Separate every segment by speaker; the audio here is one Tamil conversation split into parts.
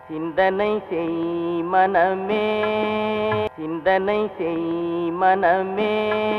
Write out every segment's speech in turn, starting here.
Speaker 1: சிந்தனை செய் மனமே சிந்தனை செய் மனமே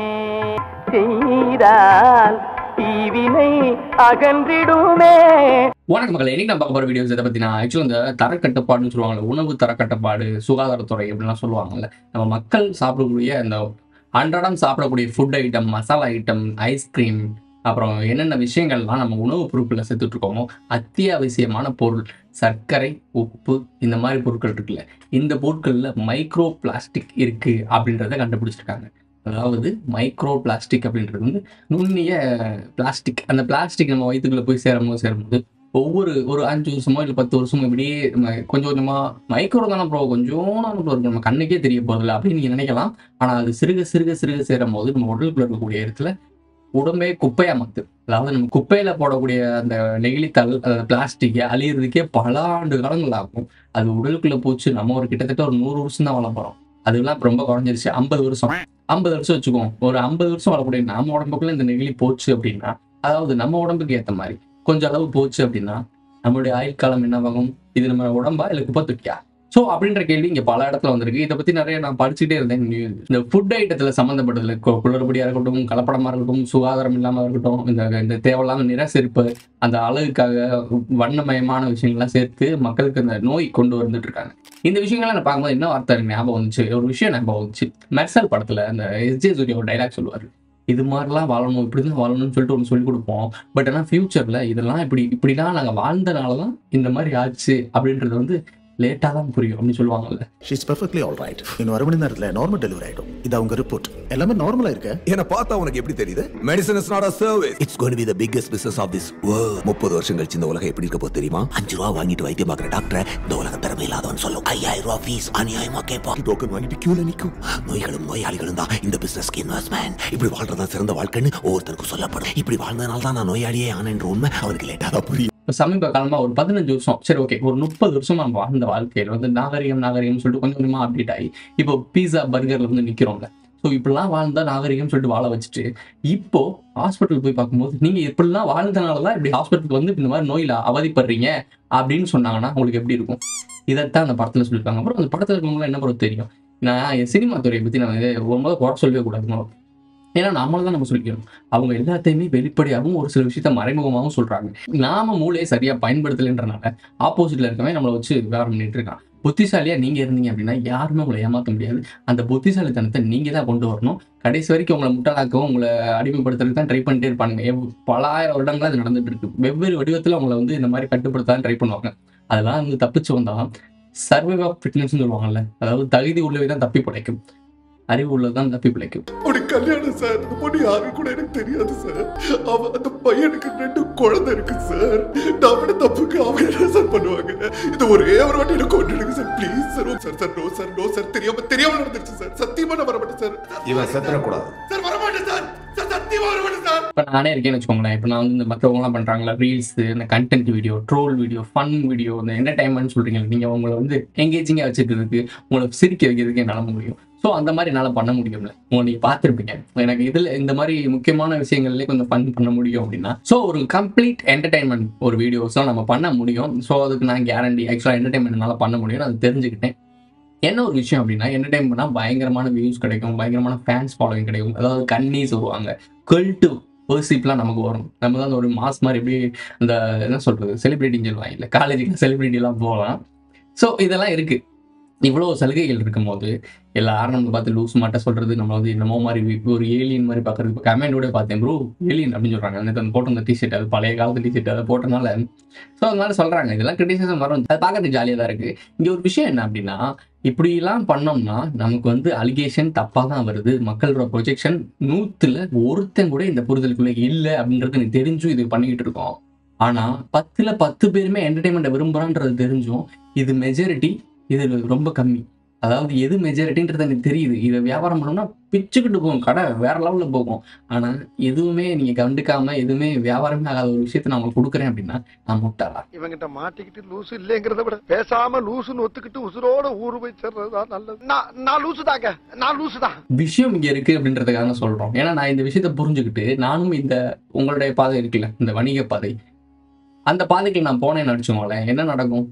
Speaker 1: செய்தால் தீவினை அகன்றிடுமே
Speaker 2: வணக்கம் மக்களே இன்னைக்கு நம்ம பார்க்க போற வீடியோஸ் இதை பத்தினா ஆக்சுவலி இந்த தரக்கட்டுப்பாடுன்னு சொல்லுவாங்கல்ல உணவு தரக்கட்டுப்பாடு சுகாதாரத்துறை அப்படிலாம் சொல்லுவாங்கல்ல நம்ம மக்கள் சாப்பிடக்கூடிய அந்த அன்றாடம் சாப்பிடக்கூடிய food item masala item ice cream அப்புறம் என்னென்ன விஷயங்கள்லாம் நம்ம உணவுப் பொருட்களில் சேர்த்துட்டு இருக்கோமோ அத்தியாவசியமான பொருள் சர்க்கரை உப்பு இந்த மாதிரி பொருட்கள் இருக்குல்ல இந்த பொருட்களில் மைக்ரோ பிளாஸ்டிக் இருக்கு அப்படின்றத கண்டுபிடிச்சிருக்காங்க அதாவது மைக்ரோ பிளாஸ்டிக் அப்படின்றது வந்து நுண்ணிய பிளாஸ்டிக் அந்த பிளாஸ்டிக் நம்ம வயிற்றுக்குள்ள போய் சேரும்போது சேரும்போது ஒவ்வொரு ஒரு அஞ்சு வருஷமோ இல்லை பத்து வருஷமோ இப்படியே நம்ம கொஞ்சம் கொஞ்சமா மைக்ரோ தானே ப்ரோ கொஞ்சம் இருக்கும் நம்ம கண்ணுக்கே தெரிய போதில்ல அப்படின்னு நீங்க நினைக்கலாம் ஆனா அது சிறுக சிறுக சிறுக சேரும் போது நம்ம உடலுக்குள்ள இருக்கக்கூடிய இடத்துல உடம்பே குப்பையா மாத்து அதாவது நம்ம குப்பையில போடக்கூடிய அந்த நெகிழித்தாள் அந்த பிளாஸ்டிக் அழியிறதுக்கே பல ஆண்டு காலங்கள் ஆகும் அது உடலுக்குள்ள போச்சு நம்ம ஒரு கிட்டத்தட்ட ஒரு நூறு வருஷம் தான் வாழ போறோம் அதெல்லாம் இப்ப ரொம்ப குறைஞ்சிருச்சு ஐம்பது வருஷம் ஐம்பது வருஷம் வச்சுக்கோம் ஒரு ஐம்பது வருஷம் வாழக்கூடிய நம்ம உடம்புக்குள்ள இந்த நெகிழி போச்சு அப்படின்னா அதாவது நம்ம உடம்புக்கு ஏத்த மாதிரி கொஞ்சம் அளவு போச்சு அப்படின்னா நம்மளுடைய ஆயுள் காலம் என்னவாகும் இது நம்ம உடம்பா இல்லை குப்பை தொட்டியா ஸோ அப்படின்ற கேள்வி இங்க பல இடத்துல வந்திருக்கு இதை பத்தி நிறைய நான் படிச்சுட்டே இருந்தேன் news. இந்த ஃபுட் ஐட்டத்துல சம்மந்தப்பட்டதுல கு- குளறுபடியா இருக்கட்டும் கலப்படமா இருக்கட்டும் சுகாதாரம் இல்லாம இருக்கட்டும் இந்த இந்த தேவையில்லாம நிற செருப்பு அந்த அழகுக்காக வண்ணமயமான விஷயங்கள்லாம் சேர்த்து மக்களுக்கு அந்த நோய் கொண்டு வந்துட்டு இருக்காங்க இந்த விஷயங்கள்லாம் நான் பார்க்கும்போது என்ன வார்த்தை எனக்கு ஞாபகம் வந்துச்சு ஒரு விஷயம் ஞாபகம் வந்துச்சு மெர்சல் படத்துல அந்த எஸ்ஜே சூர்யா ஒரு டைலாக் சொல்லுவாரு இது மாதிரிலாம் வாழணும் இப்படி தான் வாழணும்னு சொல்லிட்டு ஒன்று சொல்லி கொடுப்போம் பட் ஆனால் ஃபியூச்சரில் இதெல்லாம் இப்படி இப்படிலாம் நாங்கள் வாழ்ந்தனால தான் இந்த மாதிரி ஆச்சு அப்படின்றது வந்து லேட்டாக தான் புரியும் அப்படின்னு சொல்லுவாங்கல்ல
Speaker 3: ஷீஸ் பெர்ஃபெக்ட்லி ஆல் ரைட் இன்னும் அரை மணி நேரத்தில் நார்மல் டெலிவரி ஆயிடும் இது அவங்க ரிப்போர்ட் எல்லாமே நார்மலா இருக்க
Speaker 4: என்ன பார்த்தா உனக்கு எப்படி தெரியுது medicine is not a service it's going to be the biggest business of this world முப்பது வருஷம் கழிச்சு இந்த உலகம் எப்படி இருக்க போகுது தெரியுமா அஞ்சு ரூபா வாங்கிட்டு வைத்தியம் பார்க்குற டாக்டர் இந்த உலகம் திறமை இல்லாதவன் சொல்லும் ஐயாயிரம் ரூபா ஃபீஸ் அநியாயமா கேட்பான் டோக்கன் வாங்கிட்டு கியூல நிற்கும் நோய்களும் நோயாளிகளும் தான் இந்த பிசினஸ்க்கு இன்வெஸ்ட்மெண்ட் இப்படி வாழ்றதா சிறந்த வாழ்க்கைன்னு ஒவ்வொருத்தருக்கும் சொல்லப்படும் இப்படி வாழ்ந்ததுனால தான் நான் நோயாளியே ஆனேன்ற உண்மை அவனுக்கு லேட்டாக தான் புரியும்
Speaker 2: இப்போ சமீப காலமாக ஒரு பதினஞ்சு வருஷம் சரி ஓகே ஒரு முப்பது வருஷம் நம்ம வாழ்ந்த வாழ்க்கையில் வந்து நாகரிகம் நாகரிகம் சொல்லிட்டு கொஞ்சம் கொஞ்சமாக அப்டேட் ஆகி இப்போ பீஸா பர்கர்ல வந்து நிற்கிறோம்ல ஸோ இப்படிலாம் வாழ்ந்தா நாகரிகம் சொல்லிட்டு வாழ வச்சுட்டு இப்போ ஹாஸ்பிட்டல் போய் பார்க்கும்போது நீங்க இப்படிலாம் வாழ்ந்தனால தான் இப்படி ஹாஸ்பிட்டலுக்கு வந்து இந்த மாதிரி நோயில அவதிப்படுறீங்க அப்படின்னு சொன்னாங்கன்னா உங்களுக்கு எப்படி இருக்கும் இதைத்தான் அந்த படத்துல சொல்லியிருக்காங்க அப்புறம் அந்த படத்துல இருக்கவங்களாம் என்ன பொறுத்த தெரியும் நான் என் சினிமா துறையை பத்தி நான் இது ரொம்ப குறை சொல்லவே கூடாது ஏன்னா நம்மள தான் நம்ம சொல்லிக்கணும் அவங்க எல்லாத்தையுமே வெளிப்படையாகவும் ஒரு சில விஷயத்த மறைமுகமாகவும் சொல்றாங்க நாம மூளையை சரியா பயன்படுத்தலைன்றனால ஆப்போசிட்ல இருக்கவன் நம்மளை வச்சு விவரம் பண்ணிட்டு இருக்கான் புத்திசாலியா நீங்க இருந்தீங்க அப்படின்னா யாருமே உங்களை ஏமாத்த முடியாது அந்த புத்திசாலித்தனத்தை நீங்க தான் கொண்டு வரணும் கடைசி வரைக்கும் உங்களை முட்டாளாக்கவும் உங்களை அடிமைப்படுத்துறதுக்கு தான் ட்ரை பண்ணிட்டே இருப்பானுங்க எவ்- பலாயிரம் வருடங்களா அது நடந்துட்டு இருக்கு வெவ்வேறு வடிவத்துல உங்களை வந்து இந்த மாதிரி கட்டுப்படுத்த ட்ரை பண்ணுவாங்க அதெல்லாம் வந்து தப்பிச்சு வந்தா சர்வை ஆஃப் ஃபிட்னஸ் சொல்லுவாங்கல்ல அதாவது தகுதி உள்ளவை தான் தப்பி பிழைக்கும் அறிவு உள்ளதான் தப்பி பிழைக்கும்
Speaker 5: ஒரு கல்யாணம் சார் அந்த பொண்ணு யாரு கூட எனக்கு தெரியாது சார் அவ அந்த பையனுக்கு ரெண்டு குழந்தை இருக்கு சார் நான் பண்ண தப்புக்கு அவங்க என்ன சார் பண்ணுவாங்க இது ஒரே ஒரு வாட்டி எனக்கு கொண்டுடுங்க sir please sir sir sir no sir no sir தெரியாம தெரியாம நடந்துருச்சு சார் சத்தியமா நான் வரமாட்டேன் சார்
Speaker 4: இவன் செத்துறக்கூடாது
Speaker 5: சார் வரமாட்டேன் சார் சார் சத்தியமா வரமாட்டேன் சார்
Speaker 2: இப்போ நானே இருக்கேன்னு வச்சுக்கோங்களேன் இப்போ நான் வந்து இந்த மற்றவங்கலாம் பண்ணுறாங்களா ரீல்ஸ் இந்த content video troll video fun video இந்த என்டர்டைன்மெண்ட் சொல்கிறீங்க நீங்கள் உங்களை வந்து எங்கேஜிங்காக வச்சுக்கிறதுக்கு உங்களை சிரிக்க வைக்கிறதுக்கு என்னால் முடியும் ஸோ அந்த மாதிரி என்னால் பண்ண முடியும்ல உங்களை நீங்கள் பார்த்துருப்பீங்க எனக்கு இதில் இந்த மாதிரி முக்கியமான விஷயங்கள்லேயே கொஞ்சம் ஃபன் பண்ண முடியும் அப்படின்னா ஸோ ஒரு கம்ப்ளீட் என்டர்டைன்மெண்ட் ஒரு வீடியோஸ்லாம் நம்ம பண்ண முடியும் ஸோ அதுக்கு நான் கேரண்டி ஆக்சுவலாக என்டர்டைன்மெண்ட் என்னால் பண்ண முடியும் நான் தெரிஞ்சுக்கிட்டேன் என்ன ஒரு விஷயம் அப்படின்னா என்டர்டைன் பண்ணால் பயங்கரமான வியூஸ் கிடைக்கும் பயங்கரமான ஃபேன்ஸ் ஃபாலோவிங் கிடைக்கும் அதாவது கண்ணி சொல்லுவாங்க கல்ட்டு வர்ஷிப்லாம் நமக்கு வரும் நம்ம தான் ஒரு மாஸ் மாதிரி எப்படி அந்த என்ன சொல்றது செலிபிரிட்டின்னு சொல்லுவாங்க இல்லை காலேஜுக்கு செலிபிரிட்டிலாம் போகலாம் ஸோ இதெல்லாம் இருக்கு இவ்வளோ சலுகைகள் இருக்கும்போது எல்லாரும் நம்ம பார்த்து லூஸ் மாட்ட சொல்றது நம்ம வந்து என்னமோ மாதிரி வி- ஒரு ஏலியன் மாதிரி பார்க்கறது இப்போ கமெண்டோட பார்த்தேன் ப்ரோ ஏலியன் அப்படின்னு சொல்றாங்க நேத்து அந்த போட்ட அந்த டிஷர்ட் அது பழைய காலத்து டிஷர்ட் அதை போட்டனால ஸோ அதனால சொல்றாங்க இதெல்லாம் கிரிட்டிசிசம் வரும் அது பார்க்கறதுக்கு ஜாலியாக தான் இருக்கு இங்க ஒரு விஷயம் என்ன அப்படின்னா இப்படிலாம் பண்ணோம்னா நமக்கு வந்து அலிகேஷன் தப்பாக தான் வருது மக்களோட ப்ரொஜெக்ஷன் நூத்துல ஒருத்தன் கூட இந்த புரிதலுக்குள்ள இல்லை அப்படின்றது எனக்கு தெரிஞ்சும் இது பண்ணிக்கிட்டு இருக்கோம் ஆனா பத்துல பத்து பேருமே என்டர்டைன்மெண்ட்டை விரும்புறான்றது தெரிஞ்சும் இது மெஜாரிட்டி இது ரொம்ப கம்மி அதாவது எது மெஜாரிட்டின்றது எனக்கு தெரியுது இதை வியாபாரம் பண்ணோம்னா பிச்சுக்கிட்டு போகும் கடை வேற லெவலில் போகும் ஆனா எதுவுமே நீங்க கண்டுக்காம எதுவுமே வியாபாரமே ஆகாத ஒரு விஷயத்தை நான் உங்களுக்கு கொடுக்குறேன் அப்படின்னா நான் முட்டாளா
Speaker 6: இவங்கிட்ட மாட்டிக்கிட்டு லூசு இல்லைங்கிறத விட பேசாம லூசுன்னு ஒத்துக்கிட்டு உசுரோட ஊரு போய் சேர்றதுதான் நல்லது நான் நான் லூசு தாங்க நான் லூசு தான்
Speaker 2: விஷயம் இங்க இருக்கு அப்படின்றதுக்காக தான் சொல்றோம் ஏன்னா நான் இந்த விஷயத்த புரிஞ்சுக்கிட்டு நானும் இந்த உங்களுடைய பாதை இருக்குல்ல இந்த வணிக பாதை அந்த பாதைக்கு நான் போனேன்னு அடிச்சுக்கோங்களேன் என்ன நடக்கும்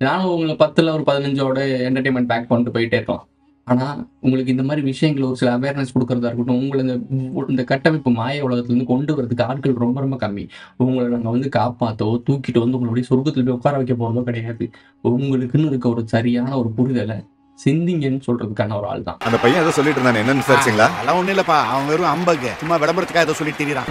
Speaker 2: நானும் உங்களை பத்தில் ஒரு பதினஞ்சோட என்டர்டைன்மெண்ட் பேக் பண்ணிட்டு போயிட்டே இருக்கலாம் ஆனால் உங்களுக்கு இந்த மாதிரி விஷயங்கள் ஒரு சில அவேர்னஸ் கொடுக்கறதா இருக்கட்டும் உங்களை இந்த இந்த கட்டமைப்பு மாய உலகத்துலேருந்து கொண்டு வரதுக்கு ஆட்கள் ரொம்ப ரொம்ப கம்மி உங்களை நாங்கள் வந்து காப்பாற்றோ தூக்கிட்டு வந்து உங்களுடைய சொர்க்கத்தில் போய் உட்கார வைக்க போகிறதோ கிடையாது உங்களுக்குன்னு இருக்க ஒரு சரியான ஒரு புரிதலை சிந்திங்கன்னு சொல்றதுக்கான ஒரு ஆள் தான்
Speaker 7: அந்த பையன் ஏதோ சொல்லிட்டு இருந்தானே என்னன்னு விசாரிச்சிங்களா
Speaker 8: அதெல்லாம் ஒண்ணும் இல்லப்பா அவன் வெறும் அம்பகு சும்மா விளம்பரத்துக்காக ஏதோ சொல்லிட்டு திரியறான்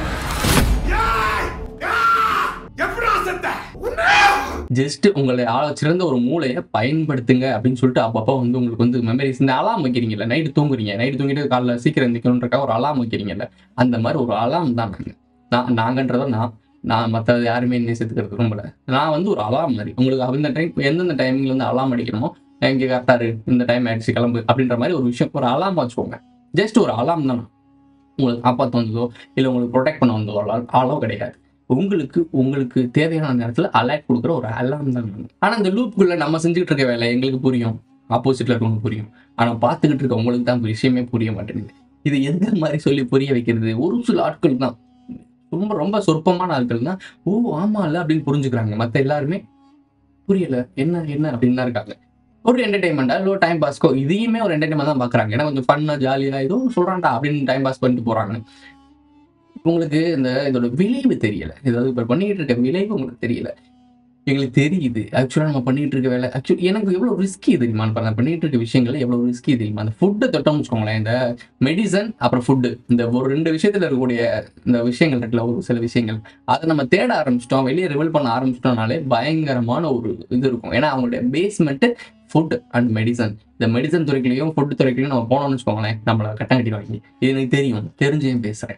Speaker 2: ஜஸ்ட் உங்களை ஆள சிறந்த ஒரு மூளையை பயன்படுத்துங்க அப்படின்னு சொல்லிட்டு அப்பப்போ வந்து உங்களுக்கு வந்து மெமரிஸ் இந்த அலாம் வைக்கிறீங்கல்ல நைட்டு தூங்குறீங்க நைட்டு தூங்கிட்டு காலைல சீக்கிரம் எந்திக்கணுன்றக்கா ஒரு அலாம் வைக்கிறீங்கல்ல அந்த மாதிரி ஒரு அலாம் தான் நாங்கள் நான் நாங்கன்றத நான் நான் மற்ற யாருமே என்ன சேர்த்துக்கிறது விரும்பல நான் வந்து ஒரு அலாம் மாதிரி உங்களுக்கு அந்த டைம் எந்தெந்த டைமிங்ல வந்து அலாம் அடிக்கணுமோ இங்கே கரெக்டாக இரு இந்த டைம் ஆயிடுச்சு கிளம்பு அப்படின்ற மாதிரி ஒரு விஷயம் ஒரு அலாம் வச்சுக்கோங்க ஜஸ்ட் ஒரு அலாம் தான் உங்களுக்கு காப்பாற்ற வந்ததோ இல்லை உங்களுக்கு ப்ரொடெக்ட் பண்ண வந்ததோ அளவு அளவு கிடையாது உங்களுக்கு உங்களுக்கு தேவையான நேரத்தில் அலர்ட் கொடுக்குற ஒரு அலாம் தான் ஆனால் இந்த லூப்புக்குள்ள நம்ம செஞ்சுக்கிட்டு இருக்க வேலை எங்களுக்கு புரியும் ஆப்போசிட்ல இருக்கவங்களுக்கு புரியும் ஆனால் பார்த்துக்கிட்டு இருக்க உங்களுக்கு தான் விஷயமே புரிய மாட்டேங்குது இது எந்த மாதிரி சொல்லி புரிய வைக்கிறது ஒரு சில ஆட்கள் தான் ரொம்ப ரொம்ப சொற்பமான ஆட்கள் தான் ஓ ஆமா இல்ல அப்படின்னு புரிஞ்சுக்கிறாங்க மற்ற எல்லாருமே புரியல என்ன என்ன அப்படின்னு தான் இருக்காங்க ஒரு என்டர்டைன்மெண்டா இல்லை டைம் பாஸ்க்கோ இதையுமே ஒரு என்டர்டைன்மெண்ட் தான் பார்க்குறாங்க ஏன்னா கொஞ்சம் ஃபன்னா ஜாலியாக ஏதோ சொல்கிறான்டா அப்படின்னு டைம் பாஸ் பண்ணிட்டு போகிறாங்க உங்களுக்கு இந்த இதோட விளைவு தெரியல ஏதாவது இப்போ பண்ணிட்டு இருக்க விளைவு உங்களுக்கு தெரியல எங்களுக்கு தெரியுது ஆக்சுவலாக நம்ம பண்ணிட்டு இருக்க வேலை ஆக்சுவலி எனக்கு எவ்வளோ ரிஸ்கி தெரியுமா இப்போ நான் பண்ணிட்டு இருக்க விஷயங்கள் எவ்வளோ ரிஸ்கி தெரியுமா அந்த ஃபுட்டை தொட்டோம்னு வச்சுக்கோங்களேன் இந்த மெடிசன் அப்புறம் ஃபுட்டு இந்த ஒரு ரெண்டு விஷயத்துல இருக்கக்கூடிய இந்த விஷயங்கள் இருக்குல்ல ஒரு சில விஷயங்கள் அதை நம்ம தேட ஆரம்பிச்சிட்டோம் வெளியே ரிவல் பண்ண ஆரம்பிச்சிட்டோம்னாலே பயங்கரமான ஒரு இது இருக்கும் ஏன்னா அவங்களுடைய பேஸ்மெண்ட்டு ஃபுட் அண்ட் மெடிசன் இந்த மெடிசன் துறைகளையும் ஃபுட் துறைகளையும் நம்ம போனோம்னு வச்சுக்கோங்களேன் நம்மளை கட்டம் கட்டிடுவாங்க இது எனக்கு தெரியும் தெரிஞ்சேன் பேசுகிறேன்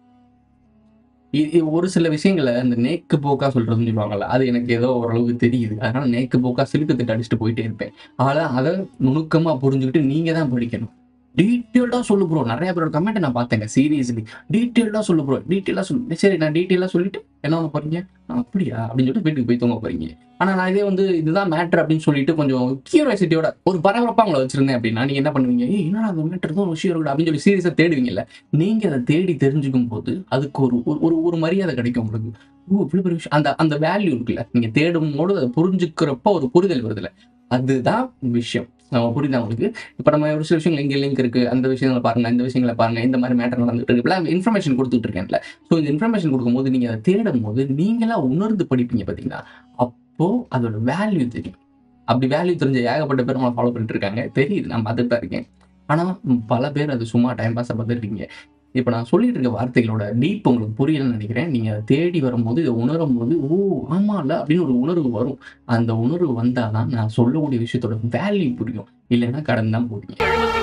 Speaker 2: ஒரு சில விஷயங்களை இந்த நேக்கு போக்கா சொல்றதுன்னு சொல்லுவாங்கல்ல அது எனக்கு ஏதோ ஓரளவுக்கு தெரியுது அதனால நேக்கு போக்கா சிலுக்கு திட்டு அடிச்சுட்டு போயிட்டே இருப்பேன் ஆனா அதை நுணுக்கமா புரிஞ்சுக்கிட்டு நீங்க தான் படிக்கணும் டீட்டெயில்டாக சொல்லு ப்ரோ நிறைய பேரோட கமெண்ட் நான் பார்த்தேங்க சீரியஸ்லி டீட்டெயில்டாக சொல்லு ப்ரோ டீட்டெயிலாக சொல்லு சரி நான் டீட்டெயிலாக சொல்லிட்டு என்ன பண்ண போறீங்க அப்படியா அப்படின்னு சொல்லிட்டு வீட்டுக்கு போய் தூங்க போறீங்க ஆனால் நான் இதே வந்து இதுதான் மேட்ரு அப்படின்னு சொல்லிட்டு கொஞ்சம் கியூரியாசிட்டியோட ஒரு பரபரப்பாக உங்களை வச்சிருந்தேன் அப்படின்னா நீங்க என்ன பண்ணுவீங்க ஏய் என்னடா அந்த மேட்ரு தான் ஒரு விஷயம் இருக்குடா அப்படின்னு சொல்லி சீரியஸாக தேடுவீங்கல்ல நீங்க அதை தேடி தெரிஞ்சுக்கும் போது அதுக்கு ஒரு ஒரு- ஒரு ஒரு மரியாதை கிடைக்கும் உங்களுக்கு ஓ இவ்வளவு பெரிய விஷயம் அந்த அந்த வேல்யூ இருக்குல்ல நீங்க தேடும் போது அதை புரிஞ்சுக்கிறப்ப ஒரு புரிதல் வருதுல்ல அதுதான் விஷயம் நம்ம புரியுதா உங்களுக்கு இப்போ நம்ம ஒரு சில விஷயங்கள் இங்கே லிங்க் இருக்கு அந்த விஷயங்களை பாருங்க இந்த விஷயங்களை பாருங்க இந்த மாதிரி மேட்டர் நடந்துட்டு இருக்கு இப்பெல்லாம் இன்ஃபர்மேஷன் கொடுத்துட்டு இருக்கேன்ல ஸோ இந்த இன்ஃபர்மேஷன் கொடுக்கும்போது நீங்க அதை தேடும் போது நீங்களா உணர்ந்து படிப்பீங்க பார்த்தீங்களா அப்போ அதோட வேல்யூ தெரியும் அப்படி வேல்யூ தெரிஞ்ச ஏகப்பட்ட பேர் நம்மளை ஃபாலோ பண்ணிட்டு இருக்காங்க தெரியுது நான் பார்த்துட்டு தான் இருக்கேன் ஆனால் பல பேர் அது சும்மா டைம் பாஸாக பார்த்துட்டு இருக்கீங்க இப்போ நான் சொல்லிட்டு இருக்க வார்த்தைகளோட டீப் உங்களுக்கு புரியலன்னு நினைக்கிறேன் நீங்கள் அதை தேடி வரும்போது இதை உணரும் போது ஓ ஆமாம்ல அப்படின்னு ஒரு உணர்வு வரும் அந்த உணர்வு வந்தால் தான் நான் சொல்லக்கூடிய விஷயத்தோட வேல்யூ புரியும் இல்லைன்னா கடன் தான் போடுவீங்க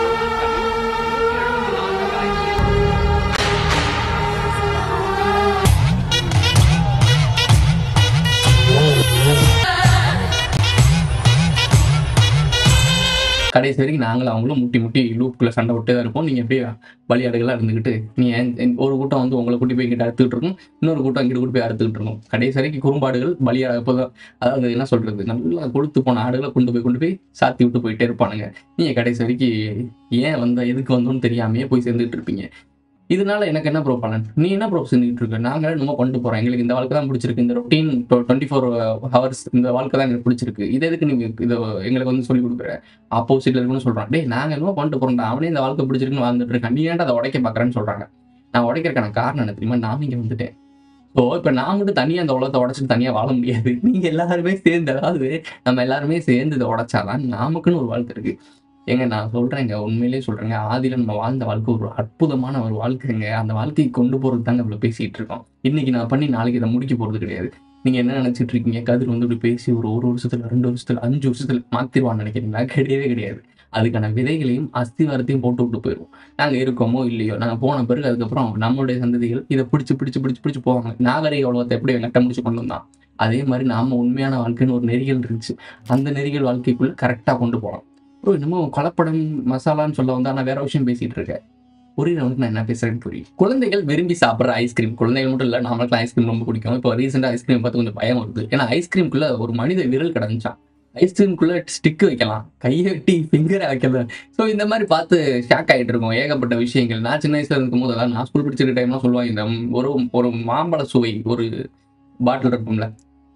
Speaker 2: கடைசி வரைக்கும் நாங்களும் அவங்களும் முட்டி முட்டி லூப்புக்குள்ள சண்டை விட்டே தான் இருப்போம் நீங்கள் அப்படியே பலியாடுகளாக இருந்துக்கிட்டு நீ ஏன் என்- ஒரு கூட்டம் வந்து உங்களை கூட்டி போய் கிட்ட அறுத்துக்கிட்டு இருக்கும் இன்னொரு கூட்டம் இங்கிட்டு கூட்டி போய் அறுத்துக்கிட்டு இருக்கும் கடைசி வரைக்கும் குறும்பாடுகள் பலியாக இப்போதான் அதாவது என்ன சொல்றது நல்லா கொழுத்து போன ஆடுகளை கொண்டு போய் கொண்டு போய் சாத்தி விட்டு போயிட்டே இருப்பானுங்க நீங்கள் கடைசி வரைக்கும் ஏன் வந்த எதுக்கு வந்தோன்னு தெரியாமையே போய் சேர்ந்துட்டு இருப்பீங்க இதனால எனக்கு என்ன ப்ரோ பலன் நீ என்ன ப்ரோ செஞ்சுட்டு இருக்க நாங்கள் என்னமோ கொண்டு போறோம் எங்களுக்கு இந்த வாழ்க்கை தான் பிடிச்சிருக்கு இந்த ரொட்டீன் டுவெண்ட்டி ஃபோர் ஹவர்ஸ் இந்த வாழ்க்கை தான் எனக்கு பிடிச்சிருக்கு இது எதுக்கு நீ இதை எங்களுக்கு வந்து சொல்லி கொடுக்குற ஆப்போசிட்ல இருக்குன்னு சொல்றான் டேய் நாங்க என்னமோ பண்ணிட்டு போறோம்டா அவனே இந்த வாழ்க்கை பிடிச்சிருக்குன்னு வாழ்ந்துட்டு இருக்கான் நீ ஏன்டா அதை உடைக்க பாக்குறேன்னு சொல்றாங்க நான் உடைக்கிறக்கான காரணம் என்ன தெரியுமா நான் இங்க வந்துட்டேன் ஸோ இப்போ நான் மட்டும் தனியாக அந்த உலகத்தை உடச்சிட்டு தனியாக வாழ முடியாது நீங்கள் எல்லாருமே சேர்ந்து அதாவது நம்ம எல்லாருமே சேர்ந்து இதை உடைச்சாதான் நமக்குன்னு ஒரு வாழ்க்கை இருக்கு ஏங்க நான் சொல்றேங்க உண்மையிலேயே சொல்றேங்க ஆதியில நம்ம வாழ்ந்த வாழ்க்கை ஒரு அற்புதமான ஒரு வாழ்க்கைங்க அந்த வாழ்க்கையை கொண்டு போறது தாங்க இவ்வளோ பேசிட்டு இருக்கோம் இன்னைக்கு நான் பண்ணி நாளைக்கு இதை முடிக்க போறது கிடையாது நீங்க என்ன நினைச்சிட்டு இருக்கீங்க கதிர் வந்து இப்படி பேசி ஒரு ஒரு வருஷத்துல ரெண்டு வருஷத்துல அஞ்சு வருஷத்துல மாத்திருவான்னு நினைக்கிறீங்களா கிடையவே கிடையாது அதுக்கான விதைகளையும் அஸ்திவாரத்தையும் போட்டு விட்டு போயிடுவோம் நாங்கள் இருக்கோமோ இல்லையோ நாங்கள் போன பிறகு அதுக்கப்புறம் நம்மளுடைய சந்ததிகள் இதை பிடிச்சி பிடிச்சி பிடிச்சி பிடிச்சி போவாங்க நாகரிக உலகத்தை எப்படி நட்ட முடிச்சு கொண்டு வந்தான் அதே மாதிரி நாம உண்மையான வாழ்க்கைன்னு ஒரு நெறிகள் இருந்துச்சு அந்த நெறிகள் வாழ்க்கைக்குள்ள கரெக்டாக கொண்டு போகலாம் ப்ரோ என்னமோ கலப்படம் மசாலான்னு சொல்ல வந்து ஆனால் வேற விஷயம் பேசிட்டு இருக்கேன் புரியுறவனுக்கு நான் என்ன பேசுறேன்னு புரியும் குழந்தைகள் விரும்பி சாப்பிட்ற ஐஸ்கிரீம் குழந்தைகள் மட்டும் இல்லை நம்மளுக்கு ஐஸ்கிரீம் ரொம்ப பிடிக்கும் இப்போ ரீசெண்டாக ஐஸ்கிரீம் பார்த்து கொஞ்சம் பயம் வருது ஏன்னா ஐஸ்கிரீம்குள்ள ஒரு மனித விரல் கிடந்துச்சான் ஐஸ்கிரீம்குள்ள ஸ்டிக் வைக்கலாம் கையை வெட்டி ஃபிங்கரை வைக்கலாம் ஸோ இந்த மாதிரி பார்த்து ஷாக் ஆகிட்டு இருக்கோம் ஏகப்பட்ட விஷயங்கள் நான் சின்ன வயசுல இருக்கும் போது அதான் நான் ஸ்கூல் படிச்சிருக்க டைம்லாம் சொல்லுவாங்க இந்த ஒரு ஒரு மாம்பழ சுவை ஒரு பாட்டில் இருக்கும்ல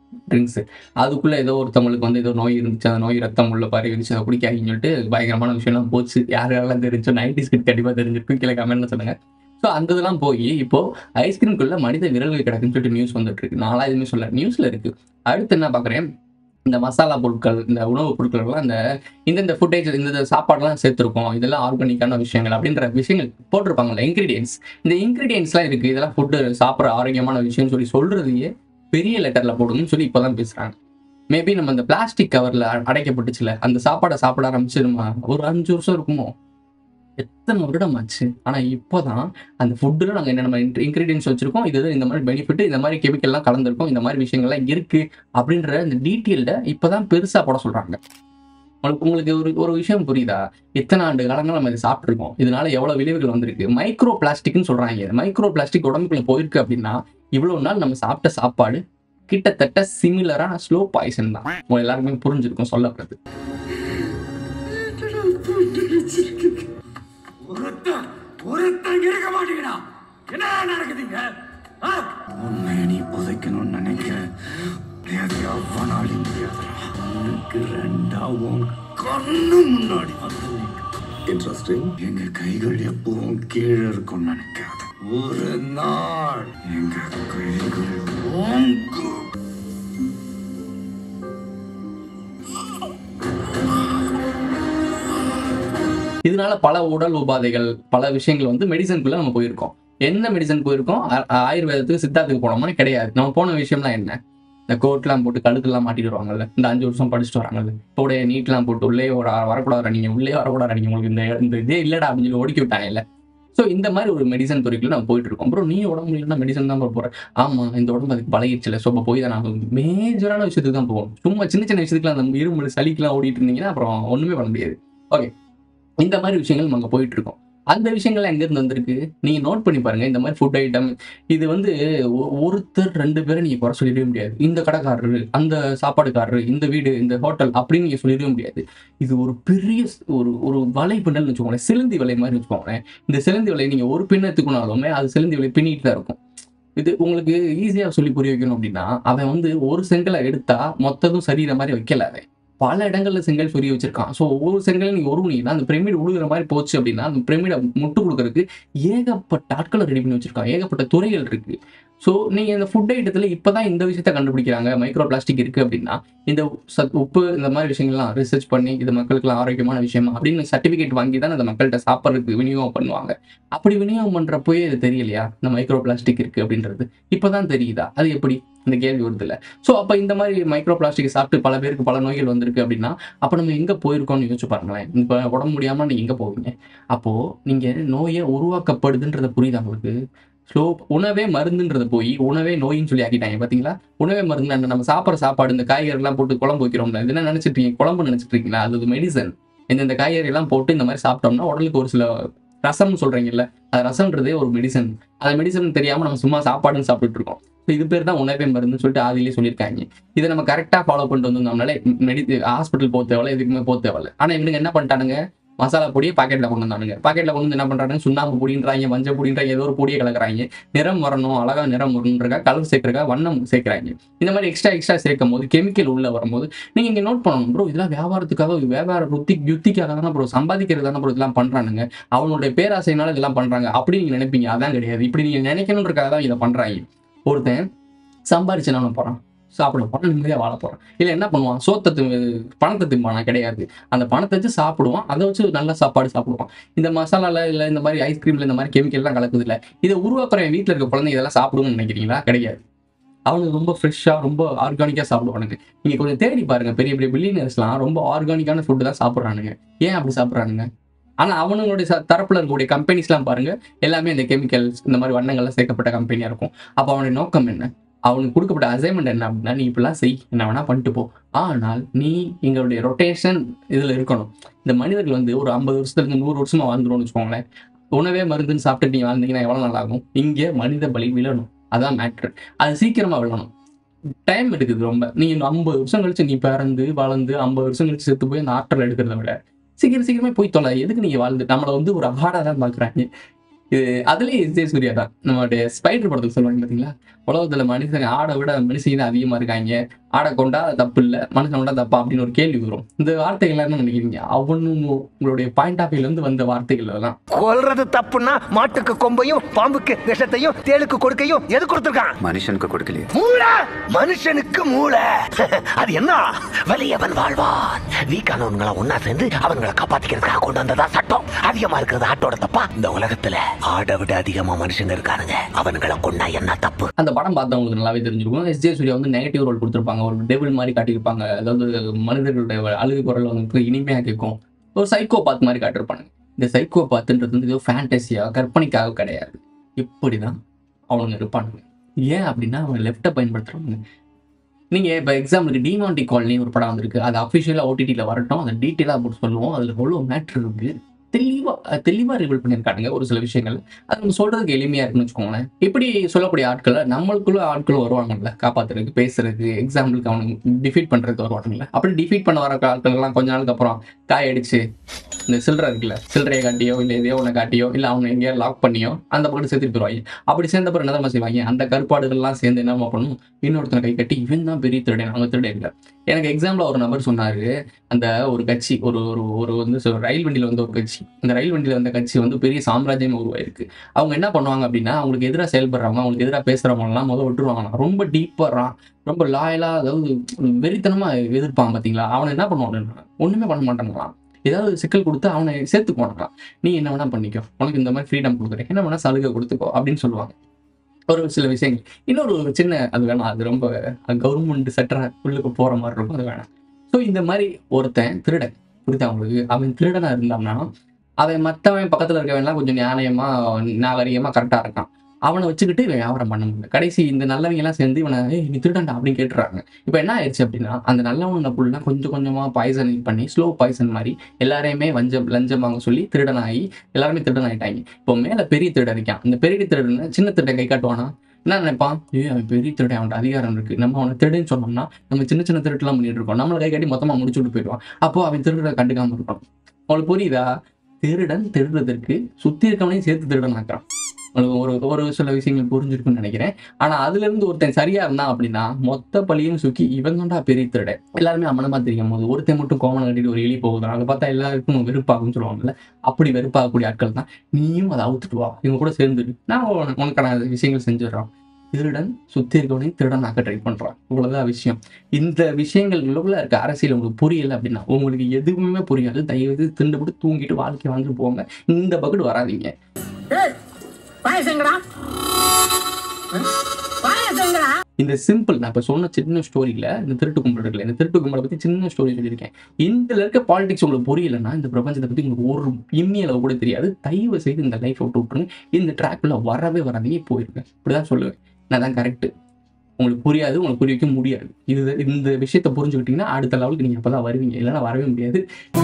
Speaker 2: ட்ரிங்க்ஸு அதுக்குள்ளே ஏதோ ஒருத்தவங்களுக்கு வந்து ஏதோ நோய் இருந்துச்சு அந்த நோய் ரத்தம் உள்ள பாரி இருந்துச்சு அதை குடிக்காதீங்கன்னு சொல்லிட்டு பயங்கரமான விஷயம்லாம் போச்சு யார் யாரெல்லாம் தெரிஞ்சோ நைன்டிஸ் கிட் கண்டிப்பாக தெரிஞ்சிருக்கும் கீழே கமெண்ட்ல சொல்லுங்க ஸோ அந்த இதெல்லாம் போய் இப்போ ஐஸ்கிரீம்குள்ள மனித விரல்கள் கிடக்குன்னு சொல்லிட்டு நியூஸ் வந்துட்டு இருக்கு நான்லாம் எதுவுமே சொல்ல நியூஸ்ல இருக்கு அடுத்து என்ன பார்க்குறேன் இந்த மசாலா பொருட்கள் இந்த உணவுப் பொருட்கள்லாம் இந்த இந்தந்த ஃபுட்டேஜ் இந்த சாப்பாடுலாம் சேர்த்துருக்கோம் இதெல்லாம் ஆர்கானிக்கான விஷயங்கள் அப்படின்ற விஷயங்கள் போட்டிருப்பாங்கல்ல இன்கிரீடியன்ஸ் இந்த இன்கிரீடியன்ஸ்லாம் இருக்கு இதெல்லாம் ஃபுட்டு சாப்பிட்ற ஆரோக்கியமான விஷயம்னு சொல்லி சொல்றதையே பெரிய லெட்டர்ல போடுங்கன்னு சொல்லி இப்போதான் பேசுறாங்க மேபி நம்ம இந்த பிளாஸ்டிக் கவர்ல அடைக்கப்பட்டுச்சுல அந்த சாப்பாடை சாப்பிட ஆரம்பிச்சு நம்ம ஒரு அஞ்சு வருஷம் இருக்குமோ எத்தனை வருடம் ஆச்சு ஆனா இப்போதான் அந்த ஃபுட்டில் நாங்கள் என்ன நம்ம இன்கிரீடியன்ஸ் வச்சிருக்கோம் இது இது இந்த மாதிரி பெனிஃபிட் இந்த மாதிரி கெமிக்கல்லாம் கலந்துருக்கோம் இந்த மாதிரி விஷயங்கள்லாம் இருக்கு அப்படின்ற இந்த டீட்டெயில்ட இப்போதான் பெருசா போட சொல்றாங்க உங்களுக்கு உங்களுக்கு ஒரு ஒரு விஷயம் புரியுதா இத்தனை ஆண்டு காலங்கள் நம்ம இதை சாப்பிட்ருக்கோம் இதனால எவ்வளவு விளைவுகள் வந்திருக்கு மைக்ரோ பிளாஸ்டிக்னு சொல்றாங்க மைக்ரோ பிளாஸ்டிக் உடம்புக்குள்ள போயிருக்கு அப்படின்னா இவ்வளவு நாள் நம்ம சாப்பிட்ட சாப்பாடு கிட்டத்தட்ட சிமிலரான ஸ்லோ பாய்சன் தான் உங்க எல்லாருக்குமே புரிஞ்சிருக்கும் சொல்லப்படுறது
Speaker 9: ஒருத்தன் ஒருத்தன் இருக்க மாட்டேங்கிறா என்ன நடக்குதுங்க உண்மையை நீ புதைக்கணும்னு நினைக்கிற அது எவ்வளவு முடியாதுடா உனக்கு ரெண்டா உன் கண்ணு முன்னாடி வந்து இன்ட்ரெஸ்டிங் எங்க கைகள் எப்பவும் கீழே இருக்கும்னு நினைக்காத ஒரு நாள் எங்க கைகள் ஓங்கும்
Speaker 2: இதனால பல உடல் உபாதைகள் பல விஷயங்கள் வந்து மெடிசனுக்குள்ள நம்ம போயிருக்கோம் என்ன மெடிசன் போயிருக்கோம் ஆ- ஆயுர்வேதத்துக்கு சித்தாத்துக்கு போனோம்னா கிடையாது நம்ம போன விஷயம்லாம் என்ன இந்த கோட்லாம் போட்டு கழுத்துலாம் மாட்டிட்டு வருவாங்கல்ல இந்த அஞ்சு வருஷம் படிச்சுட்டு வராங்கல்ல இப்போ உடைய நீட்லாம் போட்டு உள்ளே ஒரு வரக்கூடாது நீங்க உள்ளே வரக்கூடாது நீங்க உங்களுக்கு இந்த இந்த இதே இல்லடா அப்படின்னு சொல்லி ஒடுக்கி விட்டாங்கல்ல ஸோ இந்த மாதிரி ஒரு மெடிசன் துறைக்குள்ள நம்ம போயிட்டு இருக்கோம் அப்புறம் நீ உடம்பு முடியலன்னா மெடிசன் தான் போற ஆமா இந்த உடம்பு அதுக்கு பழகிடுச்சுல ஸோ அப்போ போய் தான் நான் மேஜரான விஷயத்துக்கு தான் போகணும் சும்மா சின்ன சின்ன விஷயத்துக்குலாம் அந்த இருமல் சளிக்கெல்லாம் ஓடிட்டு இருந்தீங்கன்னா அப்புறம் ஒண்ணுமே பண்ண முடியாது ஓகே இந்த மாதிரி விஷயங்கள் நம்ம அங்கே போயிட்டு இருக்கோம் அந்த விஷயங்கள்லாம் எங்கேருந்து வந்திருக்கு நீங்க நோட் பண்ணி பாருங்க இந்த மாதிரி ஃபுட் ஐட்டம் இது வந்து ஒ- ஒருத்தர் ரெண்டு பேரை நீங்க குறை சொல்லிடவே முடியாது இந்த கடைக்காரரு அந்த சாப்பாடுக்காரரு இந்த வீடு இந்த ஹோட்டல் அப்படின்னு நீங்க சொல்லிடவே முடியாது இது ஒரு பெரிய ஸ்- ஒரு ஒரு வலை பின்னல்னு வச்சுக்கோங்களேன் சிலந்தி வலை மாதிரி வச்சுக்கோங்களேன் இந்த சிலந்தி வலை நீங்க ஒரு பின்ன எடுத்துக்கினாலுமே அது சிலந்தி வலை பின்னிட்டு தான் இருக்கும் இது உங்களுக்கு ஈஸியா சொல்லி புரிய வைக்கணும் அப்படின்னா அவன் வந்து ஒரு செங்கலை எடுத்தா மொத்ததும் சரியிற மாதிரி வைக்கல அவன் பல இடங்கள்ல செங்கல் சொரிய வச்சிருக்கான் ஸோ ஒவ்வொரு செங்கல் நீங்க உருவுனீங்கன்னா அந்த பிரமிட் உழுகுற மாதிரி போச்சு அப்படின்னா அந்த பிரமிடை முட்டு கொடுக்கறதுக்கு ஏகப்பட்ட ஆட்களை ரெடி பண்ணி வச்சிருக்கான் ஏகப்பட்ட துறைகள் இருக்கு ஸோ நீங்க இந்த ஃபுட் ஐட்டத்துல இப்பதான் இந்த விஷயத்த கண்டுபிடிக்கிறாங்க மைக்ரோ பிளாஸ்டிக் இருக்கு அப்படின்னா இந்த சத் உப்பு இந்த மாதிரி விஷயங்கள்லாம் ரிசர்ச் பண்ணி இது மக்களுக்குலாம் ஆரோக்கியமான விஷயமா அப்படின்னு சர்டிபிகேட் வாங்கி தான் அந்த மக்கள்கிட்ட சாப்பிட்றதுக்கு விநியோகம் பண்ணுவாங்க அப்படி விநியோகம் பண்றப்போயே இது தெரியலையா இந்த மைக்ரோ பிளாஸ்டிக் இருக்கு அப்படின்றது இப்பதான் தெரியுதா அது எப்படி இந்த கேள்வி வருது இல்ல ஸோ அப்போ இந்த மாதிரி மைக்ரோ பிளாஸ்டிக் சாப்பிட்டு பல பேருக்கு பல நோய்கள் வந்திருக்கு அப்படின்னா அப்போ நம்ம எங்க போயிருக்கோம்னு யோசிச்சு பாருங்களேன் இப்போ உடம்பு முடியாம நீங்க எங்க போவீங்க அப்போ நீங்க நோயை உருவாக்கப்படுதுன்றத புரியுதா உங்களுக்கு ஸ்லோ உணவே மருந்துன்றத போய் உணவே நோயின்னு சொல்லி ஆக்கிட்டாங்க பாத்தீங்களா உணவே மருந்து என்ன நம்ம சாப்பிட்ற சாப்பாடு இந்த காய்கறிலாம் போட்டு குழம்பு வைக்கிறோம்ல இது என்ன நினைச்சிட்டு இருக்கீங்க குழம்பு நினைச்சிட்டு இருக்கீங்களா அது மெடிசன் இந்த இந்த காய்கறி எல்லாம் போட்டு இந்த மாதிரி சாப்பிட்டோம்னா உடலுக்கு ஒரு சில ரசம்னு சொல்றீங்கல்ல அது ரசம்ன்றதே ஒரு மெடிசன் அது மெடிசன் தெரியாம நம்ம சும்மா சாப்பாடுன்னு சாப்பிட்டுட்டு இருக்கோம் So இது பேர் தான் உணவே மருந்துன்னு சொல்லிட்டு ஆதியிலே சொல்லியிருக்காங்க இதை நம்ம கரெக்டாக ஃபாலோ பண்ணிட்டு வந்தோம்னாலே மெடி ஹாஸ்பிட்டல் போக தேவையில்ல எதுக்குமே போக தேவையில்ல ஆனால் இவனுங்க என்ன பண்ணிட்டானுங்க மசாலா பொடியை பாக்கெட்ல கொண்டு வந்தானுங்க பாக்கெட்ல கொண்டு வந்து என்ன பண்றாங்க சுண்ணாம்பு பொடின்றாங்க மஞ்சள் பொடின்றாங்க ஏதோ ஒரு பொடியை கலக்குறாங்க நிறம் வரணும் அழகா நிறம் வரணுன்றக்கா கலர் சேர்க்கறக்கா வண்ணம் சேர்க்கறாங்க இந்த மாதிரி எக்ஸ்ட்ரா எக்ஸ்ட்ரா சேர்க்கும் போது கெமிக்கல் உள்ள வரும்போது நீங்க இங்க நோட் பண்ணணும் ப்ரோ இதெல்லாம் வியாபாரத்துக்காக வியாபார ருத்தி யுத்திக்காக தானே ப்ரோ சம்பாதிக்கிறது தானே ப்ரோ இதெல்லாம் பண்றானுங்க அவனுடைய பேராசைனால இதெல்லாம் பண்றாங்க அப்படி நீங்க நினைப்பீங்க அதான் கிடையாது இப்படி நீங்க நினைக்கணுன்றக்காக தான் இதை பண்றாங்க ஒருத்தன் சம்பாரிச்சு என்ன போறான் சாப்பிட போறான் நிம்மதியாக வாழ போறான் இல்லை என்ன பண்ணுவான் சோத்தை தி- பணத்தை திம்பானா கிடையாது அந்த பணத்தை வச்சு சாப்பிடுவான் அதை வச்சு நல்ல சாப்பாடு சாப்பிடுவான் இந்த மசாலால இல்லை இந்த மாதிரி ஐஸ்கிரீம்ல இந்த மாதிரி கெமிக்கல்லாம் கலக்குது இல்லை இதை உருவாக்குறவன் வீட்டில் இருக்க குழந்தைங்க இதெல்லாம் சாப்பிடுவோம்னு நினைக்கிறீங்களா கிடையாது அவனுக்கு ரொம்ப ஃப்ரெஷ்ஷாக ரொம்ப ஆர்கானிக்காக சாப்பிடுவானுங்க நீங்க கொஞ்சம் தேடி பாருங்க பெரிய பெரிய பில்லியனர்ஸ்லாம் ரொம்ப ஆர்கானிக்கான ஃபுட்டு தான் சாப்பிட்றானுங்க ஏன் அப்படி சாப்பிட்றானுங்க ஆனா அவனுங்களுடைய ச- தரப்புல இருக்கக்கூடிய கம்பெனிஸ்லாம் பாருங்க எல்லாமே இந்த கெமிக்கல்ஸ் இந்த மாதிரி வண்ணங்கள்லாம் சேர்க்கப்பட்ட கம்பெனியா இருக்கும் அப்போ அவனுடைய நோக்கம் என்ன அவனுக்கு கொடுக்கப்பட்ட அசைன்மெண்ட் என்ன அப்படின்னா நீ இப்படிலாம் செய் என்ன வேணா பண்ணிட்டு போ ஆனால் நீ எங்களுடைய ரொட்டேஷன் இதுல இருக்கணும் இந்த மனிதர்கள் வந்து ஒரு ஐம்பது வருஷத்துல இருந்து நூறு வருஷமா வாழ்ந்துரும்னு வச்சுக்கோங்களேன் உணவே மருந்துன்னு சாப்பிட்டு நீ வாழ்ந்தீங்கன்னா எவ்வளவு நல்லா ஆகும் இங்கே மனித பலி விழணும் அதான் மேட்ரு அது சீக்கிரமா விழணும் டைம் எடுக்குது ரொம்ப நீ இன்னும் ஐம்பது வருஷம் கழிச்சு நீ பிறந்து வளர்ந்து ஐம்பது வருஷம் கழிச்சு செத்து போய் அந்த ஆற்றல் எடுக்கிறத விட சீக்கிரம் சீக்கிரமே போய் தொலை எதுக்கு நீங்க வாழ்ந்து நம்மளை வந்து ஒரு அகாடா தான் பாக்குறாங்க இது அதுலயும் எஸ் ஜே சூர்யா தான் நம்மளுடைய ஸ்பைடர் படத்துக்கு சொல்லுவாங்க பாத்தீங்களா உலகத்துல மனுஷங்க ஆடை விட மனுஷங்க தான் அதிகமா இருக்காங்க ஆடை கொண்டா தப்பு இல்லை மனுஷன் கொண்டா தப்பா அப்படின்னு ஒரு கேள்வி வரும் இந்த வார்த்தைகள் என்ன நினைக்கிறீங்க அவனும் உங்களுடைய பாயிண்ட் ஆஃப் வியூல இருந்து வந்த வார்த்தைகள் அதெல்லாம்
Speaker 10: கொல்றது தப்புன்னா மாட்டுக்கு கொம்பையும் பாம்புக்கு விஷத்தையும் தேளுக்கு கொடுக்கையும் எது கொடுத்திருக்கான்
Speaker 11: மனுஷனுக்கு கொடுக்கலையே
Speaker 10: மூளை மனுஷனுக்கு மூளை அது என்ன வலியவன் வாழ்வான் வீக்கானவன்களை ஒன்னா சேர்ந்து அவங்களை காப்பாத்திக்கிறதுக்காக கொண்டு வந்ததா சட்டம் அதிகமா இருக்கிறது ஆட்டோட தப்பா இந்த உலகத்துல ஆடை விட அதிகமா மனுஷங்க இருக்கானுங்க அவனுங்களை கொண்டா என்ன தப்பு
Speaker 2: அந்த படம் பார்த்தவங்களுக்கு நல்லாவே தெரிஞ்சிருக்கும் எஸ் ஜே சூர்யா வந்து நெகட்டிவ் ரோல் கொடுத்துருப்பாங்க ஒரு டெபிள் மாதிரி காட்டியிருப்பாங்க அதாவது மனிதர்களுடைய அழுகு குரல் வந்து இனிமையாக கேட்கும் ஒரு சைக்கோ பாத் மாதிரி காட்டியிருப்பாங்க இந்த சைக்கோ பாத்துன்றது வந்து ஏதோ ஃபேண்டசியா கற்பனைக்காக கிடையாது இப்படிதான் அவனுங்க இருப்பானுங்க ஏன் அப்படின்னா அவங்க லெஃப்ட்டை பயன்படுத்துறவங்க நீங்கள் இப்போ எக்ஸாம்பிளுக்கு டிமாண்டி காலனி ஒரு படம் வந்திருக்கு அது அஃபிஷியலாக ஓடிடியில் வரட்டும் அதை டீட்டெயிலாக போட்டு சொல்லுவோம் அதில் எவ்வளோ மேட்ரு இருக்குது தெளிவாக தெளிவாக ரிவீல் பண்ணியிருக்கானுங்க ஒரு சில விஷயங்கள் அது நம்ம சொல்கிறதுக்கு எளிமையாக இருக்குன்னு வச்சுக்கோங்களேன் இப்படி சொல்லக்கூடிய ஆட்களை நம்மளுக்குள்ள ஆட்கள் வருவாங்கல்ல காப்பாத்துறதுக்கு பேசுறதுக்கு எக்ஸாம்பிளுக்கு அவனுக்கு டிஃபீட் பண்ணுறதுக்கு வருவாங்கல்ல அப்படி டிஃபீட் பண்ண வர ஆட்கள்லாம் கொஞ்ச நாளுக்கு அப்புறம் காய அடிச்சு இந்த சில்லறை இருக்குல்ல சில்லறையை காட்டியோ இல்லை எதையோ ஒன்று காட்டியோ இல்லை அவங்க எங்கேயோ லாக் பண்ணியோ அந்த பக்கம் சேர்த்துட்டு போயிடுவாங்க அப்படி சேர்ந்த பிறகு என்ன செய்வாங்க அந்த கருப்பாடுகள்லாம் சேர்ந்து என்ன பண்ணும் இன்னொருத்தனை கை கட்டி இவன் தான் பெரிய திருடன் அவங்க திருடன் இல்லை எனக்கு எக்ஸாம்பிள் ஒரு நபர் சொன்னாரு அந்த ஒரு கட்சி ஒரு ஒரு ஒரு வந்து சொ- ரயில் வண்டியில் வந்து ஒரு கட்சி அந்த ரயில் வண்டியில் வந்த கட்சி வந்து பெரிய சாம்ராஜ்யம் உருவாயிருக்கு அவங்க என்ன பண்ணுவாங்க அப்படின்னா அவங்களுக்கு எதிராக செயல்படுறவங்க அவங்களுக்கு எதிராக பேசுறவங்கலாம் முதல் விட்டுருவாங்களாம் ரொம்ப டீப்பரா ரொம்ப லாயலா அதாவது வெறித்தனமா எதிர்ப்பான் பாத்தீங்களா அவனை என்ன பண்ணுவானுன்னா ஒண்ணுமே பண்ண மாட்டாங்களாம் ஏதாவது சிக்கல் கொடுத்து அவனை சேர்த்துக்குவானுங்களாம் நீ என்ன வேணா பண்ணிக்கோ உனக்கு இந்த மாதிரி ஃப்ரீடம் கொடுக்குறேன் என்ன வேணா சலுகை கொடுத்துக்கோ அப்படின்னு சொல்லுவாங்க ஒரு சில விஷயங்கள் இன்னொரு ஒரு சின்ன அது வேணாம் அது ரொம்ப கவர்மெண்ட் செட்டரா உள்ளுக்கு போற மாதிரி இருக்கும் அது வேணாம் ஸோ இந்த மாதிரி ஒருத்தன் திருடன் புரியுதா அவங்களுக்கு அவன் திருடனா இருந்தான்னா அவன் மற்றவன் பக்கத்துல இருக்கவன்லாம் கொஞ்சம் நியாயமா நாகரிகமா கரெக்டா இருக்கான் அவனை வச்சுக்கிட்டு இவன் வியாபாரம் பண்ண முடியல கடைசி இந்த நல்லவங்க எல்லாம் சேர்ந்து இவனை "ஏய், நீ திருடன்டா அப்படின்னு கேட்டுறாங்க இப்போ என்ன ஆயிடுச்சு அப்படின்னா அந்த நல்லவன புல்லாம் கொஞ்சம் கொஞ்சமா பாய்சன் பண்ணி ஸ்லோ பாய்சன் மாதிரி எல்லாரையுமே வஞ்சம் லஞ்சம் வாங்க சொல்லி திருடனாகி எல்லாருமே திருடன் ஆயிட்டாங்க இப்போ மேல பெரிய திருடன் இருக்கான் இந்த பெரிய திருடன் சின்ன திருடன் கை காட்டுவானா என்ன நினைப்பான் ஏய் அவன் பெரிய திருடன் அவன்கிட்ட அதிகாரம் இருக்கு நம்ம அவனை திருடுன்னு சொன்னோம்னா நம்ம சின்ன சின்ன திருட்டுலாம் பண்ணிட்டு இருக்கோம் நம்மளை கை காட்டி மொத்தமா முடிச்சு விட்டு போயிடுவான் அப்போ அவன் திருடனை கண்டுக்காம இருப்பான் உங்களுக்கு புரியுதா திருடன் திருடுறதற்கு சுத்தி இருக்கவனையும் சேர்த்து திருடன் ஆக்குறான் உங்களுக்கு ஒரு ஒரு சில விஷயங்கள் புரிஞ்சிருக்குன்னு நினைக்கிறேன் ஆனா அதுல இருந்து ஒருத்தன் சரியா இருந்தான் அப்படின்னா மொத்த பழியும் சுக்கி இவன் தான்டா பெரிய திருடன் எல்லாருமே அமனமா தெரியும் போது ஒருத்தன் மட்டும் கோமனை கட்டிட்டு ஒரு எலி போகுது அதை பார்த்தா எல்லாருக்கும் வெறுப்பாகும்னு சொல்லுவாங்கல்ல அப்படி வெறுப்பாகக்கூடிய ஆட்கள் தான் நீயும் அதை அவுத்துட்டு வா இவங்க கூட சேர்ந்துரு நான் உன- உனக்கான விஷயங்கள் செஞ்சிடறான் திருடன் சுத்தி இருக்கவனையும் திருடன் ஆக்க ட்ரை பண்றான் இவ்வளவுதான் விஷயம் இந்த விஷயங்கள் உள்ள இருக்க அரசியல் உங்களுக்கு புரியல அப்படின்னா உங்களுக்கு எதுவுமே புரியாது தயவு செய்து திண்டு போட்டு தூங்கிட்டு வாழ்க்கை வாழ்ந்து போங்க இந்த பக்கெட் வராதீங்க
Speaker 12: பாயசங்கடா பாயசங்கடா
Speaker 2: இந்த சிம்பிள் நான் இப்போ சொன்ன சின்ன ஸ்டோரியில இந்த திருட்டு கும்பல் இருக்குல்ல இந்த திருட்டு கும்பலை பத்தி சின்ன ஸ்டோரி சொல்லியிருக்கேன் இதுல இருக்க பாலிடிக்ஸ் உங்களுக்கு புரியலன்னா இந்த பிரபஞ்சத்தை பத்தி உங்களுக்கு ஒரு இம்மி அளவு கூட தெரியாது தயவு செய்து இந்த லைஃப் விட்டு விட்டுருங்க இந்த ட்ராக்ல வரவே வராதீங்க போயிருங்க இப்படிதான் சொல்லுவேன் நான் தான் கரெக்ட் உங்களுக்கு புரியாது உங்களுக்கு புரிய வைக்க முடியாது இது இந்த விஷயத்தை புரிஞ்சுக்கிட்டீங்கன்னா அடுத்த லெவலுக்கு நீங்க அப்பதான் வருவீங்க இல்லைன்னா வரவே முடியாது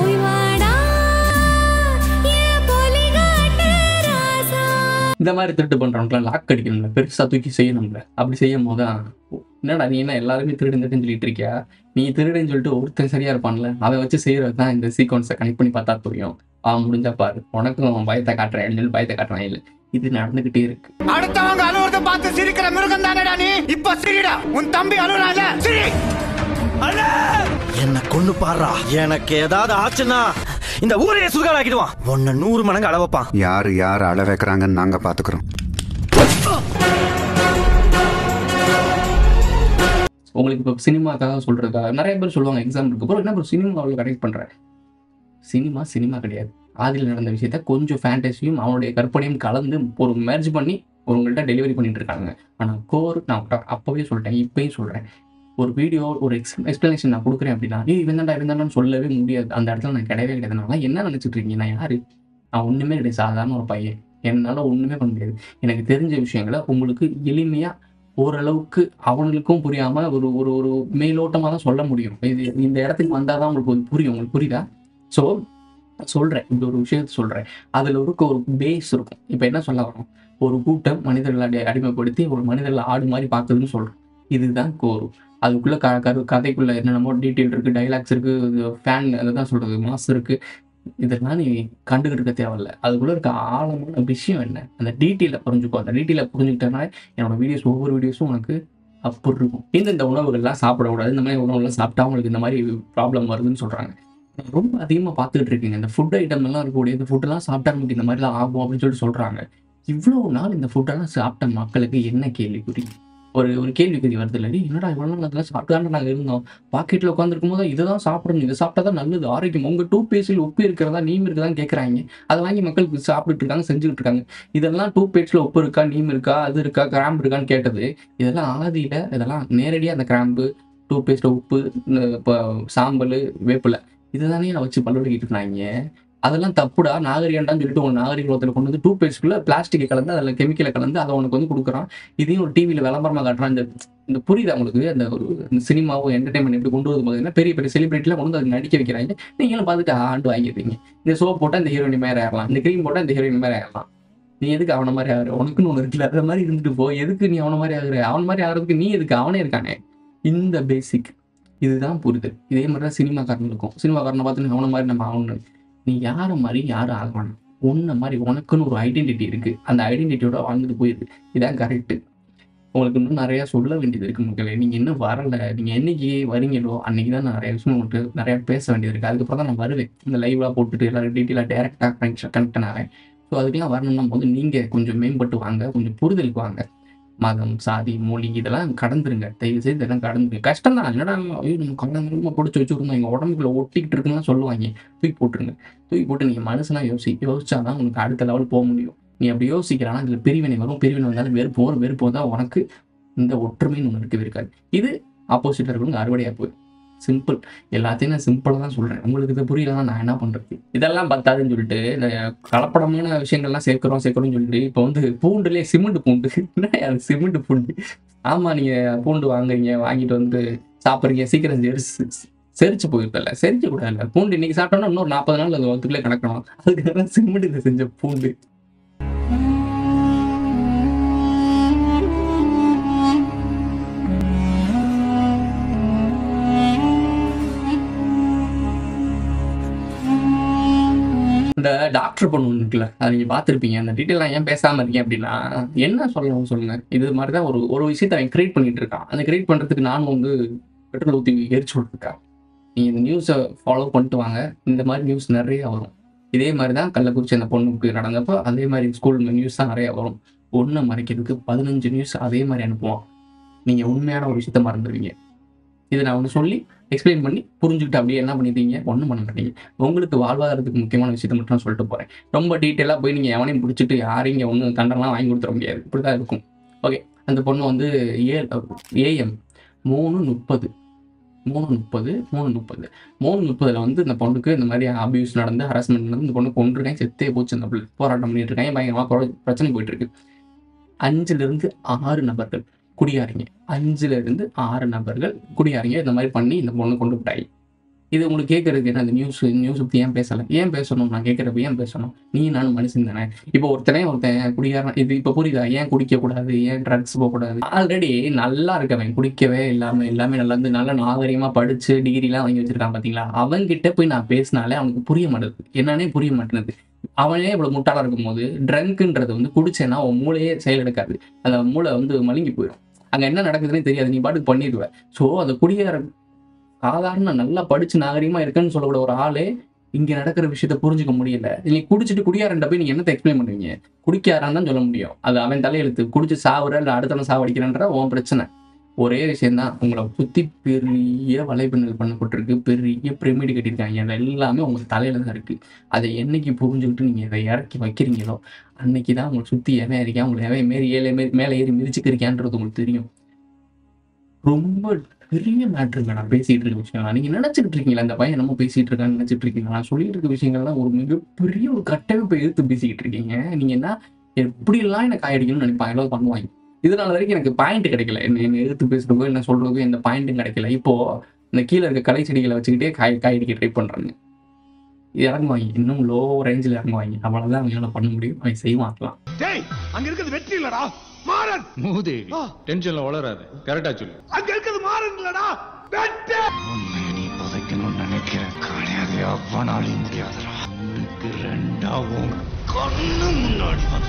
Speaker 2: இந்த மாதிரி திருட்டு பண்றவங்களுக்குலாம் லாக் அடிக்கணும்ல பெருசா தூக்கி செய்யணும்ல அப்படி செய்யும் போது தான் என்னடா நீ என்ன எல்லாருமே திருடன் திருடன் சொல்லிட்டு இருக்கியா நீ திருடுன்னு சொல்லிட்டு ஒருத்தன் சரியா இருப்பான்ல அதை வச்சு செய்யறது தான் இந்த சீக்வன்ஸை கனெக்ட் பண்ணி பார்த்தா புரியும் ஆ முடிஞ்சா பாரு உனக்கும் பயத்தை காட்டுறேன் அப்படின்னு சொல்லி பயத்தை காட்டுறான் இல்லை இது நடந்துகிட்டே இருக்கு
Speaker 10: அடுத்தவங்க அழுவுறத பார்த்து சிரிக்கிற மிருகம் தானடா நீ இப்ப சிரிடா உன் தம்பி அழுறால சிரி
Speaker 13: என்ன கொண்டு பாடுறா எனக்கு ஏதாவது ஆச்சுன்னா இந்த ஊரையே சுகாராக்கிடுவான் உன்னை நூறு மடங்கு அள வைப்பான்
Speaker 11: யாரு யார் அழ வைக்கிறாங்கன்னு நாங்க பாத்துக்கிறோம்
Speaker 2: உங்களுக்கு இப்போ சினிமாக்காக சொல்றதுக்காக நிறைய பேர் சொல்லுவாங்க எக்ஸாம்பிளுக்கு அப்புறம் என்ன ஒரு சினிமாவில் கனெக்ட் பண்றேன் சினிமா சினிமா கிடையாது ஆதியில் நடந்த விஷயத்த கொஞ்சம் ஃபேண்டசியும் அவனுடைய கற்பனையும் கலந்து ஒரு மேர்ஜ் பண்ணி உங்கள்கிட்ட டெலிவரி பண்ணிட்டு இருக்காங்க ஆனால் கோர் நான் உங்கள்கிட்ட அப்பவே சொல்லிட்டேன் இப்பயும் சொல்றேன் ஒரு வீடியோ ஒரு எக்ஸ் எக்ஸ்பிளனேஷன் நான் கொடுக்குறேன் அப்படின்னா ஏய் இவன் தான்டா இவன் தான்டான்னு சொல்லவே முடியாது அந்த இடத்துல நான் கிடையவே கிடையாது நான் என்ன நினைச்சிட்டு இருக்கீங்க நான் யாரு நான் ஒண்ணுமே கிடையாது சாதாரண ஒரு பையன் என்னால ஒண்ணுமே பண்ண முடியாது எனக்கு தெரிஞ்ச விஷயங்களை உங்களுக்கு எளிமையா ஓரளவுக்கு அவங்களுக்கும் புரியாம ஒரு ஒரு ஒரு மேலோட்டமா தான் சொல்ல முடியும் இது இந்த இடத்துக்கு வந்தாதான் உங்களுக்கு ஒரு புரியும் உங்களுக்கு புரியுதா ஸோ சொல்றேன் இந்த ஒரு விஷயத்த சொல்றேன் அதுல ஒரு ஒரு பேஸ் இருக்கும் இப்போ என்ன சொல்ல வரோம் ஒரு கூட்டம் மனிதர்களை அடி- அடிமைப்படுத்தி ஒரு மனிதர்களை ஆடு மாதிரி பார்க்குதுன்னு சொல்றோம் இதுதான் கோரு அதுக்குள்ள க கரு கதைக்குள்ள என்னென்னமோ டீட்டெயில் இருக்கு டைலாக்ஸ் இருக்கு ஃபேன் அதுதான் சொல்றது மாஸ் இருக்கு இதெல்லாம் நீ கண்டுக்கிட்டு இருக்க தேவையில்ல அதுக்குள்ள இருக்க ஆழமான விஷயம் என்ன அந்த டீட்டெயிலை புரிஞ்சுக்கோ அந்த டீட்டெயிலை புரிஞ்சுக்கிட்டனால என்னோட வீடியோஸ் ஒவ்வொரு வீடியோஸும் உனக்கு அப்படி இருக்கும் இந்த இந்த உணவுகள்லாம் சாப்பிடக்கூடாது இந்த மாதிரி உணவுலாம் சாப்பிட்டா உங்களுக்கு இந்த மாதிரி ப்ராப்ளம் வருதுன்னு சொல்கிறாங்க ரொம்ப அதிகமாக பார்த்துக்கிட்டு இருக்கீங்க இந்த ஃபுட் ஐட்டம் எல்லாம் இருக்கக்கூடிய இந்த ஃபுட்டெல்லாம் சாப்பிட்டா நமக்கு இந்த மாதிரிலாம் ஆகும் அப்படின்னு சொல்லிட்டு சொல்கிறாங்க இவ்வளோ நாள் இந்த ஃபுட்டெல்லாம் சாப்பிட்ட மக்களுக்கு என்ன கேள்விக்குறி ஒரு ஒரு கேள்விக்குறி வருது இல்லை என்னடா இவ்வளோ நாள் அதெல்லாம் சாப்பிட்டு நாங்கள் இருந்தோம் பாக்கெட்டில் உட்காந்துருக்கும் போது இதை தான் சாப்பிடணும் இதை சாப்பிட்டா தான் நல்லது ஆரோக்கியம் உங்கள் டூ பேஸ்டில் உப்பு இருக்கிறதா நீம் இருக்குதான்னு கேட்குறாங்க அதை வாங்கி மக்களுக்கு சாப்பிட்டுட்டு இருக்காங்க செஞ்சுக்கிட்டு இருக்காங்க இதெல்லாம் டூ பேஸ்டில் உப்பு இருக்கா நீம் இருக்கா அது இருக்கா கிராம்பு இருக்கான்னு கேட்டது இதெல்லாம் ஆதியில் இதெல்லாம் நேரடியாக அந்த கிராம்பு டூ பேஸ்ட்டில் உப்பு இந்த இப்போ சாம்பல் வேப்பிலை இதை தானே வச்சு பல்வடிக்கிட்டு இருந்தாங்க அதெல்லாம் தப்புடா நாகரிகம்டான்னு சொல்லிட்டு உங்க நாகரிக உலகத்தில் கொண்டு வந்து டூ பேஸ்ட்குள்ள பிளாஸ்டிக்கை கலந்து அதில் கெமிக்கலை கலந்து அதை உனக்கு வந்து கொடுக்குறான் இதையும் ஒரு டிவியில் விளம்பரமாக காட்டுறான் இந்த இந்த புரியுது அவங்களுக்கு அந்த ஒரு சினிமாவோ என்டர்டைன்மெண்ட் எப்படி கொண்டு வந்து பார்த்தீங்கன்னா பெரிய பெரிய செலிபிரிட்டிலாம் கொண்டு வந்து அதை நடிக்க வைக்கிறாங்க நீங்களும் பார்த்துட்டு ஆண்டு வாங்கிடுறீங்க இந்த சோப் போட்டால் இந்த ஹீரோயின் மேலே ஏறலாம் இந்த க்ரீம் போட்டால் இந்த ஹீரோயின் மேலே ஏறலாம் நீ எதுக்கு அவன மாதிரி ஆகுற உனக்குன்னு ஒன்று இருக்குல்ல அந்த மாதிரி இருந்துட்டு போ எதுக்கு நீ அவன மாதிரி ஆகுற அவன் மாதிரி ஆகிறதுக்கு நீ எதுக்கு அவனே இருக்கானே இந்த பேசிக் இதுதான் புரிதல் இதே மாதிரி தான் சினிமாக்காரனுக்கும் சினிமாக்காரனை பார்த்து அவனை மாதிரி நம்ம ஆகணும் நீ யாரை மாதிரி யாரும் ஆக வேணாம் உன்னை மாதிரி உனக்குன்னு ஒரு ஐடென்டிட்டி இருக்கு அந்த ஐடென்டிட்டியோட வாழ்ந்துட்டு போயிருக்கு இதான் கரெக்டு உங்களுக்கு இன்னும் நிறைய சொல்ல வேண்டியது இருக்கு மக்களே நீங்க இன்னும் வரல நீங்க என்னைக்கு வரீங்களோ அன்னைக்கு தான் நிறைய விஷயம் உங்களுக்கு நிறைய பேச வேண்டியது இருக்கு அதுக்கப்புறம் தான் நான் வருவேன் இந்த லைவ்லாம் போட்டுட்டு எல்லாரும் டீட்டெயிலாக டேரெக்டாக கனெக்ஷன் கனெக்ட் ஆகிறேன் ஸோ அதுக்கெல்லாம் வரணும்னா போது நீங்க கொஞ்சம் மேம்பட்டு வாங்க கொஞ்சம் புரிதலுக்கு வாங்க மதம் சாதி மொழி இதெல்லாம் கடந்துருங்க தயவு செய்து இதெல்லாம் கடந்துருங்க கஷ்டம் தான் என்னடா ஐயோ நம்ம கண்ணாமரமாக பிடிச்சி வச்சுருந்தோம் எங்கள் உடம்புக்குள்ள ஒட்டிக்கிட்டு இருக்குன்னு சொல்லுவாங்க தூக்கி போட்டுருங்க தூக்கி போட்டு நீங்கள் மனசுனா யோசி யோசிச்சாதான் உனக்கு அடுத்த லெவல் போக முடியும் நீ அப்படி யோசிக்கிறானா இதில் பிரிவினை வரும் பிரிவினை வந்தாலும் வெறுப்பு வரும் வெறுப்பு வந்தால் உனக்கு இந்த ஒற்றுமைன்னு ஒன்று இருக்கவே இருக்காது இது ஆப்போசிட்டில் இருக்கவங்க அறுவடையாக போய் சிம்பிள் எல்லாத்தையும் நான் சிம்பிளாக தான் சொல்கிறேன் உங்களுக்கு இது புரியலன்னா நான் என்ன பண்ணுறது இதெல்லாம் பத்தாதுன்னு சொல்லிட்டு இந்த கலப்படமான விஷயங்கள்லாம் சேர்க்குறோம் சேர்க்குறோம்னு சொல்லிட்டு இப்போ வந்து பூண்டுலேயே சிமெண்ட் பூண்டு என்ன அது சிமெண்ட் பூண்டு ஆமாம் நீங்கள் பூண்டு வாங்குறீங்க வாங்கிட்டு வந்து சாப்பிட்றீங்க சீக்கிரம் செரிச்சு செரிச்சு போயிருந்தல செரிக்க கூடாதுல்ல பூண்டு இன்னைக்கு சாப்பிட்டோம்னா இன்னொரு நாற்பது நாள் அது ஒத்துக்குள்ளே கிடக்கணும் அதுக்காக சிமெண்ட் இது செஞ்ச பூண்டு இந்த டாக்டர் பொண்ணு ஒன்று இருக்குல்ல அது நீங்கள் பார்த்துருப்பீங்க அந்த டீட்டெயிலாம் ஏன் பேசாமல் இருக்கேன் அப்படின்னா என்ன சொல்லணும் சொல்லுங்க இது மாதிரி தான் ஒரு ஒரு விஷயத்தை அவன் கிரியேட் பண்ணிட்டு இருக்கான் அந்த கிரியேட் பண்ணுறதுக்கு நானும் வந்து பெட்ரோல் ஊற்றி எரிச்சு விட்டுருக்கேன் நீங்கள் இந்த நியூஸை ஃபாலோ பண்ணிட்டு வாங்க இந்த மாதிரி நியூஸ் நிறைய வரும் இதே மாதிரி தான் கள்ளக்குறிச்சி அந்த பொண்ணுக்கு நடந்தப்போ அதே மாதிரி ஸ்கூல் நியூஸ் தான் நிறைய வரும் ஒன்றை மறைக்கிறதுக்கு பதினஞ்சு நியூஸ் அதே மாதிரி அனுப்புவான் நீங்கள் உண்மையான ஒரு விஷயத்த மறந்துடுவீங்க இதை நான் ஒன்று சொல்லி எக்ஸ்பிளைன் பண்ணி புரிஞ்சுக்கிட்டு அப்படியே என்ன பண்ணிட்டீங்க ஒன்றும் பண்ண மாட்டீங்க உங்களுக்கு வாழ்வாதாரத்துக்கு முக்கியமான விஷயத்த மட்டும் நான் சொல்லிட்டு போகிறேன் ரொம்ப டீட்டெயிலாக போய் நீங்கள் எவனையும் பிடிச்சிட்டு யாரையும் இங்கே ஒன்றும் தண்டெல்லாம் வாங்கி கொடுத்துட முடியாது இப்படி தான் இருக்கும் ஓகே அந்த பொண்ணு வந்து ஏ ஏஎம் மூணு முப்பது மூணு முப்பது மூணு முப்பது மூணு முப்பதில் வந்து இந்த பொண்ணுக்கு இந்த மாதிரி அபியூஸ் நடந்து ஹராஸ்மெண்ட் நடந்து இந்த பொண்ணு கொண்டுருக்கேன் செத்தே போச்சு அந்த பிள்ளை போராட்டம் பண்ணிட்டு இருக்கேன் பயங்கரமாக கொ- பிரச்சனை போயிட்டு இருக்கு அஞ்சுலேருந்து ஆறு நபர்கள் குடியாரிங்க அஞ்சுல இருந்து ஆறு நபர்கள் குடியாரிங்க இந்த மாதிரி பண்ணி இந்த பொண்ணு கொண்டு விட்டாய் இது உங்களுக்கு கேட்கறதுக்கு என்ன அந்த நியூஸ் நியூஸ் பற்றி ஏன் பேசலை ஏன் பேசணும் நான் கேட்குறப்ப ஏன் பேசணும் நீ நானும் மனுஷன் தானே இப்போ ஒருத்தனே ஒருத்தன் குடியாரன் இது இப்போ புரியுதா ஏன் குடிக்க கூடாது ஏன் ட்ரக்ஸ் போகக்கூடாது ஆல்ரெடி நல்லா இருக்கவன் குடிக்கவே இல்லாம எல்லாமே நல்லா இருந்து நல்லா நாகரிகமா படிச்சு டிகிரிலாம் வாங்கி வச்சிருக்கான் பாத்தீங்களா அவன்கிட்ட போய் நான் பேசினாலே அவனுக்கு புரிய மாட்டேது என்னன்னே புரிய மாட்டேங்குது அவனே இவ்வளவு முட்டாளா இருக்கும்போது ட்ரங்க்ன்றது வந்து குடிச்சேன்னா அவன் மூளையே செயலெடுக்காது அந்த மூளை வந்து மழுங்கி போயிடும் அங்க என்ன நடக்குதுன்னே தெரியாது நீ பாட்டுக்கு பண்ணிடுவ ஸோ அந்த குடியார சாதாரண நல்லா படிச்சு நாகரிகமா இருக்கேன்னு சொல்லக்கூட ஒரு ஆளே இங்க நடக்கிற விஷயத்த புரிஞ்சுக்க முடியல நீ குடிச்சிட்டு குடியாரன்ட்ட போய் நீங்க என்னத்தை எக்ஸ்பிளைன் பண்ணுவீங்க குடிக்காரான்னு தான் சொல்ல முடியும் அது அவன் தலையெழுத்து குடிச்சு சாவுற இல்ல அடுத்தவன் சாவடிக்கிறான்ற உன் பிரச்சனை ஒரே விஷயம்தான் உங்களை சுத்தி பெரிய வலைப்பின்னல் பண்ணப்பட்டிருக்கு பெரிய பிரமிடு கட்டியிருக்காங்க அது எல்லாமே உங்க தலையில தான் இருக்கு அதை என்னைக்கு புரிஞ்சுக்கிட்டு நீங்க இதை இறக்கி வைக்கிறீங்களோ அன்னைக்கு தான் உங்களை சுத்தி எவன் இருக்கா உங்களை எவன் மாரி ஏழை மாரி மேலே ஏறி மிதிச்சுக்கிறீக்கான்றது உங்களுக்கு தெரியும் ரொம்ப பெரிய மேட்ருங்க நான் பேசிட்டு இருக்க விஷயம் நீங்க நினைச்சிட்டு இருக்கீங்களா இந்த பையன் என்னமோ பேசிட்டு இருக்கான்னு நினைச்சிட்டு இருக்கீங்க நான் சொல்லிட்டு இருக்க விஷயங்கள்லாம் ஒரு மிகப்பெரிய ஒரு கட்டமைப்பை எதிர்த்து பேசிக்கிட்டு இருக்கீங்க நீங்க என்ன எப்படிலாம் எனக்கு காயடிக்கணும்னு நினைப்பாங்க எல்லாம் பண்ணுவாங்க இதனால வரைக்கும் எனக்கு பாயிண்ட் கிடைக்கல என்ன என்ன எதிர்த்து பேசுறதோ என்ன சொல்றதோ எந்த பாயிண்ட்டும் கிடைக்கல இப்போ இந்த கீழே இருக்க கலை செடிகளை வச்சுக்கிட்டே காய் காயடிக்க ட்ரை பண்றாங்க இறங்குவாங்க இன்னும் லோ ரேஞ்சில் இறங்குவாங்க அவ்வளவுதான் அவங்களால பண்ண முடியும் அவன் செய்வாங்கலாம்
Speaker 6: டேய் அங்க இருக்கிறது வெற்றி இல்லடா மாறன்
Speaker 14: மூதேவி டென்ஷன்ல வளராது கரெக்டா சொல்லு
Speaker 6: அங்க இருக்கிறது மாறன் இல்லடா வெற்றி
Speaker 9: உண்மையை நீ புதைக்கணும்னு நினைக்கிற கிடையாது எவ்வளவு முடியாதுடா ஒண்ணுக்கு ரெண்டாவும் கண்ணு முன்னாடி வந்து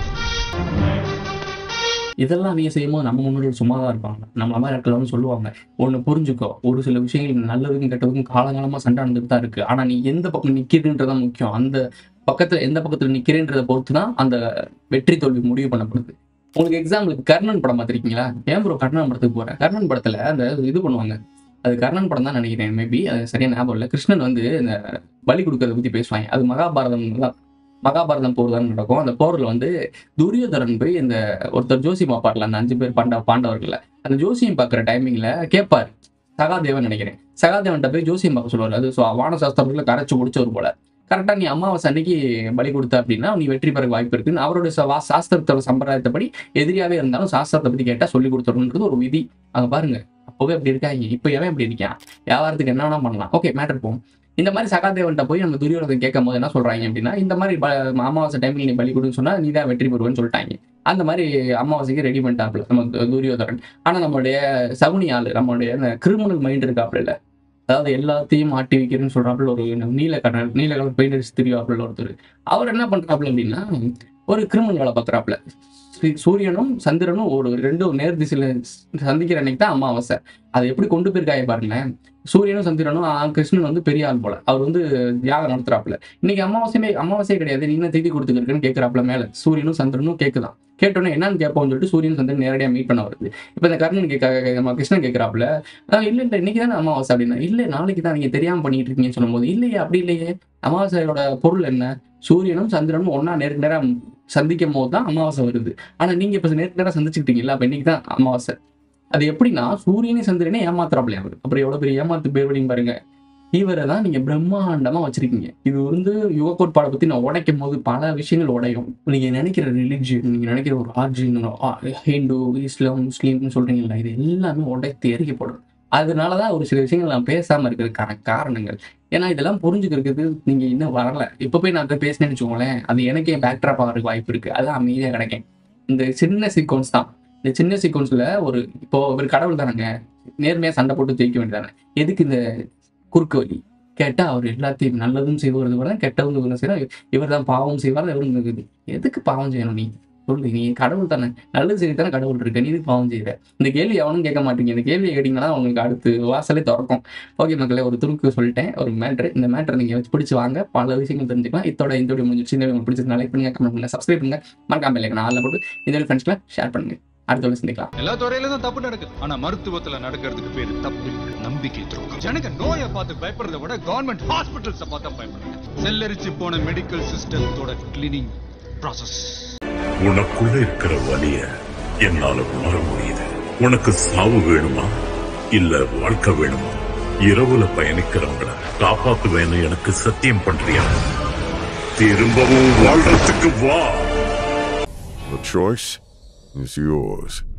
Speaker 2: இதெல்லாம் நீங்க செய்யும்போது நம்ம முன்னோர்கள் சும்மா தான் இருப்பாங்க நம்மள மாதிரி இடத்துல வந்து சொல்லுவாங்க ஒன்று புரிஞ்சுக்கோ ஒரு சில விஷயங்கள் நல்லதுக்கும் கெட்டதுக்கும் காலங்காலமா சண்டை நடந்துட்டு தான் இருக்கு ஆனா நீ எந்த பக்கம் நிக்கிறதுன்றதான் முக்கியம் அந்த பக்கத்துல எந்த பக்கத்துல நிக்கிறேன்றதை பொறுத்து தான் அந்த வெற்றி தோல்வி முடிவு பண்ணப்படுது உங்களுக்கு எக்ஸாம்பிளுக்கு கர்ணன் படம் பார்த்திருக்கீங்களா ஏன் ப்ரோ கர்ணன் படத்துக்கு போறேன் கர்ணன் படத்துல அந்த இது பண்ணுவாங்க அது கர்ணன் படம் தான் நினைக்கிறேன் மேபி அது சரியா ஞாபகம் இல்லை கிருஷ்ணன் வந்து இந்த பலி கொடுக்கறத பத்தி பேசுவாங்க அது மகாபாரதம் தான் மகாபாரதம் போர் தான் நடக்கும் அந்த போர்ல வந்து துரியோதரன் போய் இந்த ஒருத்தர் ஜோசி பார்ப்பார்ல அந்த அஞ்சு பேர் பாண்ட பாண்டவர்கள்ல அந்த ஜோசியம் பார்க்குற டைமிங்ல கேட்பார் சகாதேவன் நினைக்கிறேன் சகாதேவன்கிட்ட போய் ஜோசியம் பார்க்க சொல்லுவார் அது சு- வான சாஸ்திரத்துல கரைச்சு முடிச்சவர் போல கரெக்டா நீ அமாவாசை அன்னைக்கு பலி கொடுத்த அப்படின்னா நீ வெற்றி பெற வாய்ப்பு இருக்குன்னு அவருடைய ச- வா- சாஸ்திரத்தோட சம்பிரதாயத்தைப்படி எதிரியாவே இருந்தாலும் சாஸ்திரத்தை பத்தி கேட்டா சொல்லி கொடுத்துடணுன்றது ஒரு விதி அங்க பாருங்க அப்பவே அப்படி இருக்காங்க இப்போ எவன் அப்படி இருக்கான் வியாபாரத்துக்கு என்ன வேணா பண்ணலாம் ஓகே மேட்டர் போகும் இந்த மாதிரி சகாதேவன்ட்ட போய் நம்ம துரியோதனை கேட்கும் போது என்ன சொல்றாங்க அப்படின்னா இந்த மாதிரி ப- அமாவாசை டைமில் நீ பலி கொடுன்னு சொன்னா நீ தான் வெற்றி பெறுவேன்னு சொல்லிட்டாங்க அந்த மாதிரி அமாவாசைக்கு ரெடி பண்ணிட்டாப்ல நம்ம து- துரியோதரன் ஆனா நம்மளுடைய சகுனி ஆளு நம்மளுடைய அந்த கிரிமினல் மைண்ட் இருக்காப்ல இல்ல அதாவது எல்லாத்தையும் மாட்டி வைக்கிறேன்னு சொல்றாப்புல ஒரு நீல கலர் நீல கலர் பெயிண்ட் அடிச்சு தெரியாப்புல ஒருத்தர் அவர் என்ன பண்றாப்புல அப்படின்னா ஒரு கிரிமினல் வேலை பார்க்குறாப்புல சூரியனும் சந்திரனும் ஒரு ரெண்டும் நேர் திசையில சந்திக்கிற அன்னைக்கு தான் அமாவாசை அதை எப்படி கொண்டு போயிருக்காங்க பாருங்களேன் சூரியனும் சந்திரனும் ஆ, கிருஷ்ணன் வந்து பெரிய ஆள் போல அவர் வந்து தியாகம் நடத்துறாப்புல இன்னைக்கு அமாவாசையுமே அமாவாசையே கிடையாது நீ என்ன தேதி கொடுத்துருக்குன்னு கேட்கறாப்புல மேல சூரியனும் சந்திரனும் கேட்குதான் கேட்டோன்னே என்னன்னு கேட்போம்னு சொல்லிட்டு சூரியன் சந்திரன் நேரடியாக மீட் பண்ண வருது இப்போ இந்த கர்ணன் கேட்க நம்ம கிருஷ்ணன் கேட்கறாப்புல "ஆ, இல்ல இல்ல இன்னைக்கு தானே அமாவாசை அப்படின்னா இல்ல நாளைக்கு தான் நீங்க தெரியாம பண்ணிட்டு இருக்கீங்கன்னு சொல்லும்போது இல்லையே அப்படி இல்லையே அமாவாசையோட பொருள் என்ன சூரியனும் சந்திரனும் ஒண்ணா நேருக்கு நேரா சந்திக்கும் போது தான் அமாவாசை வருது ஆனா நீங்க இப்ப நேருக்கு நேரா சந்திச்சுக்கிட்டீங்கல்ல அப்ப இன்னைக்கு தான் அமாவாசை அது எப்படின்னா சூரியனே சந்திரனே ஏமாத்துறாப்லையா அவர் அப்புறம் எவ்வளவு பெரிய ஏமாத்து பேர் வழியும் பாருங்க இவரை தான் நீங்க பிரம்மாண்டமா வச்சிருக்கீங்க இது வந்து யுக கோட்பாடை பத்தி நான் உடைக்கும் போது பல விஷயங்கள் உடையும் நீங்க நினைக்கிற ரிலிஜியன் நீங்க நினைக்கிற ஒரு ஆர்ஜின் ஹிந்து இஸ்லாம் முஸ்லீம்னு சொல்றீங்களா இது எல்லாமே உடைத்து எரிக்கப்படும் அதனாலதான் ஒரு சில விஷயங்கள் நான் பேசாம இருக்கிறதுக்கான காரணங்கள் ஏன்னா இதெல்லாம் புரிஞ்சுக்கிறதுக்கு நீங்க இன்னும் வரல இப்ப போய் நான் அதை பேசினேன்னு வச்சுக்கோங்களேன் அது எனக்கே பேக்ட்ராப் ஆகிறதுக்கு வாய்ப்பு இருக்கு அதான் அமைதியா கிடைக்கும் இந்த சின்ன சீக்வன்ஸ் தான் இந்த சின்ன சீக்வன்ஸ்ல ஒரு இப்போ ஒரு கடவுள் தானங்க நேர்மையா சண்டை போட்டு ஜெயிக்க வேண்டியதானே எதுக்கு இந்த குறுக்கு வழி கேட்டா அவர் எல்லாத்தையும் நல்லதும் செய்வது கூட கெட்டதும் இவர் செய்யறார் இவர் தான் பாவம் செய்வார் இவரு இது எதுக்கு பாவம் செய்யணும் நீ சொல்லு நீ கடவுள் தானே நல்லது செய்ய தானே கடவுள் இருக்கு நீ எதுக்கு பாவம் செய்யற இந்த கேள்வி எவனும் கேட்க மாட்டீங்க இந்த கேள்வியை கேட்டீங்கன்னா உங்களுக்கு அடுத்து வாசலே திறக்கும் ஓகே மக்களே ஒரு துருக்கு சொல்லிட்டேன் ஒரு மேட்ரு இந்த மேட்ரு நீங்க வச்சு பிடிச்சி வாங்க பல விஷயங்கள் தெரிஞ்சுக்கலாம் இதோட இந்த வீடியோ முடிஞ்சிச்சு இந்த video உங்களுக்கு பிடிச்சது லைக் பண்ணுங்க கமெண்ட் பண்ணுங்க சப்ஸ்கிரைப் பண்ணுங்க மறக்காம இல்லை நான் போட்டு இந்த ஃப்ரெண்ட்ஸ்க்குலாம் ஷேர் பண்ணுங்க அடுத்த வீடியோ சந்திக்கலாம்
Speaker 14: எல்லா துறையிலும் தான் தப்பு நடக்குது ஆனா மருத்துவத்துல நடக்கிறதுக்கு பேரு தப்பு இல்ல, நம்பிக்கை துரோகம் ஜனங்க நோயை பார்த்து பயப்படுறதை விட கவர்மெண்ட் ஹாஸ்பிட்டல்ஸ் பார்த்தா பயப்படுறாங்க செல்லரிச்சு போன மெடிக்கல் சிஸ்டத்தோட கிளீனிங் ப்ராசஸ்
Speaker 15: உனக்குள்ள இருக்கிற வலிய என்னால உணர முடியுது உனக்கு சாவு வேணுமா இல்ல வாழ்க்கை வேணுமா இரவுல பயணிக்கிறவங்கள காப்பாத்துவேன்னு எனக்கு சத்தியம் பண்றியா திரும்பவும் வாழ்றதுக்கு வா
Speaker 5: The choice is yours.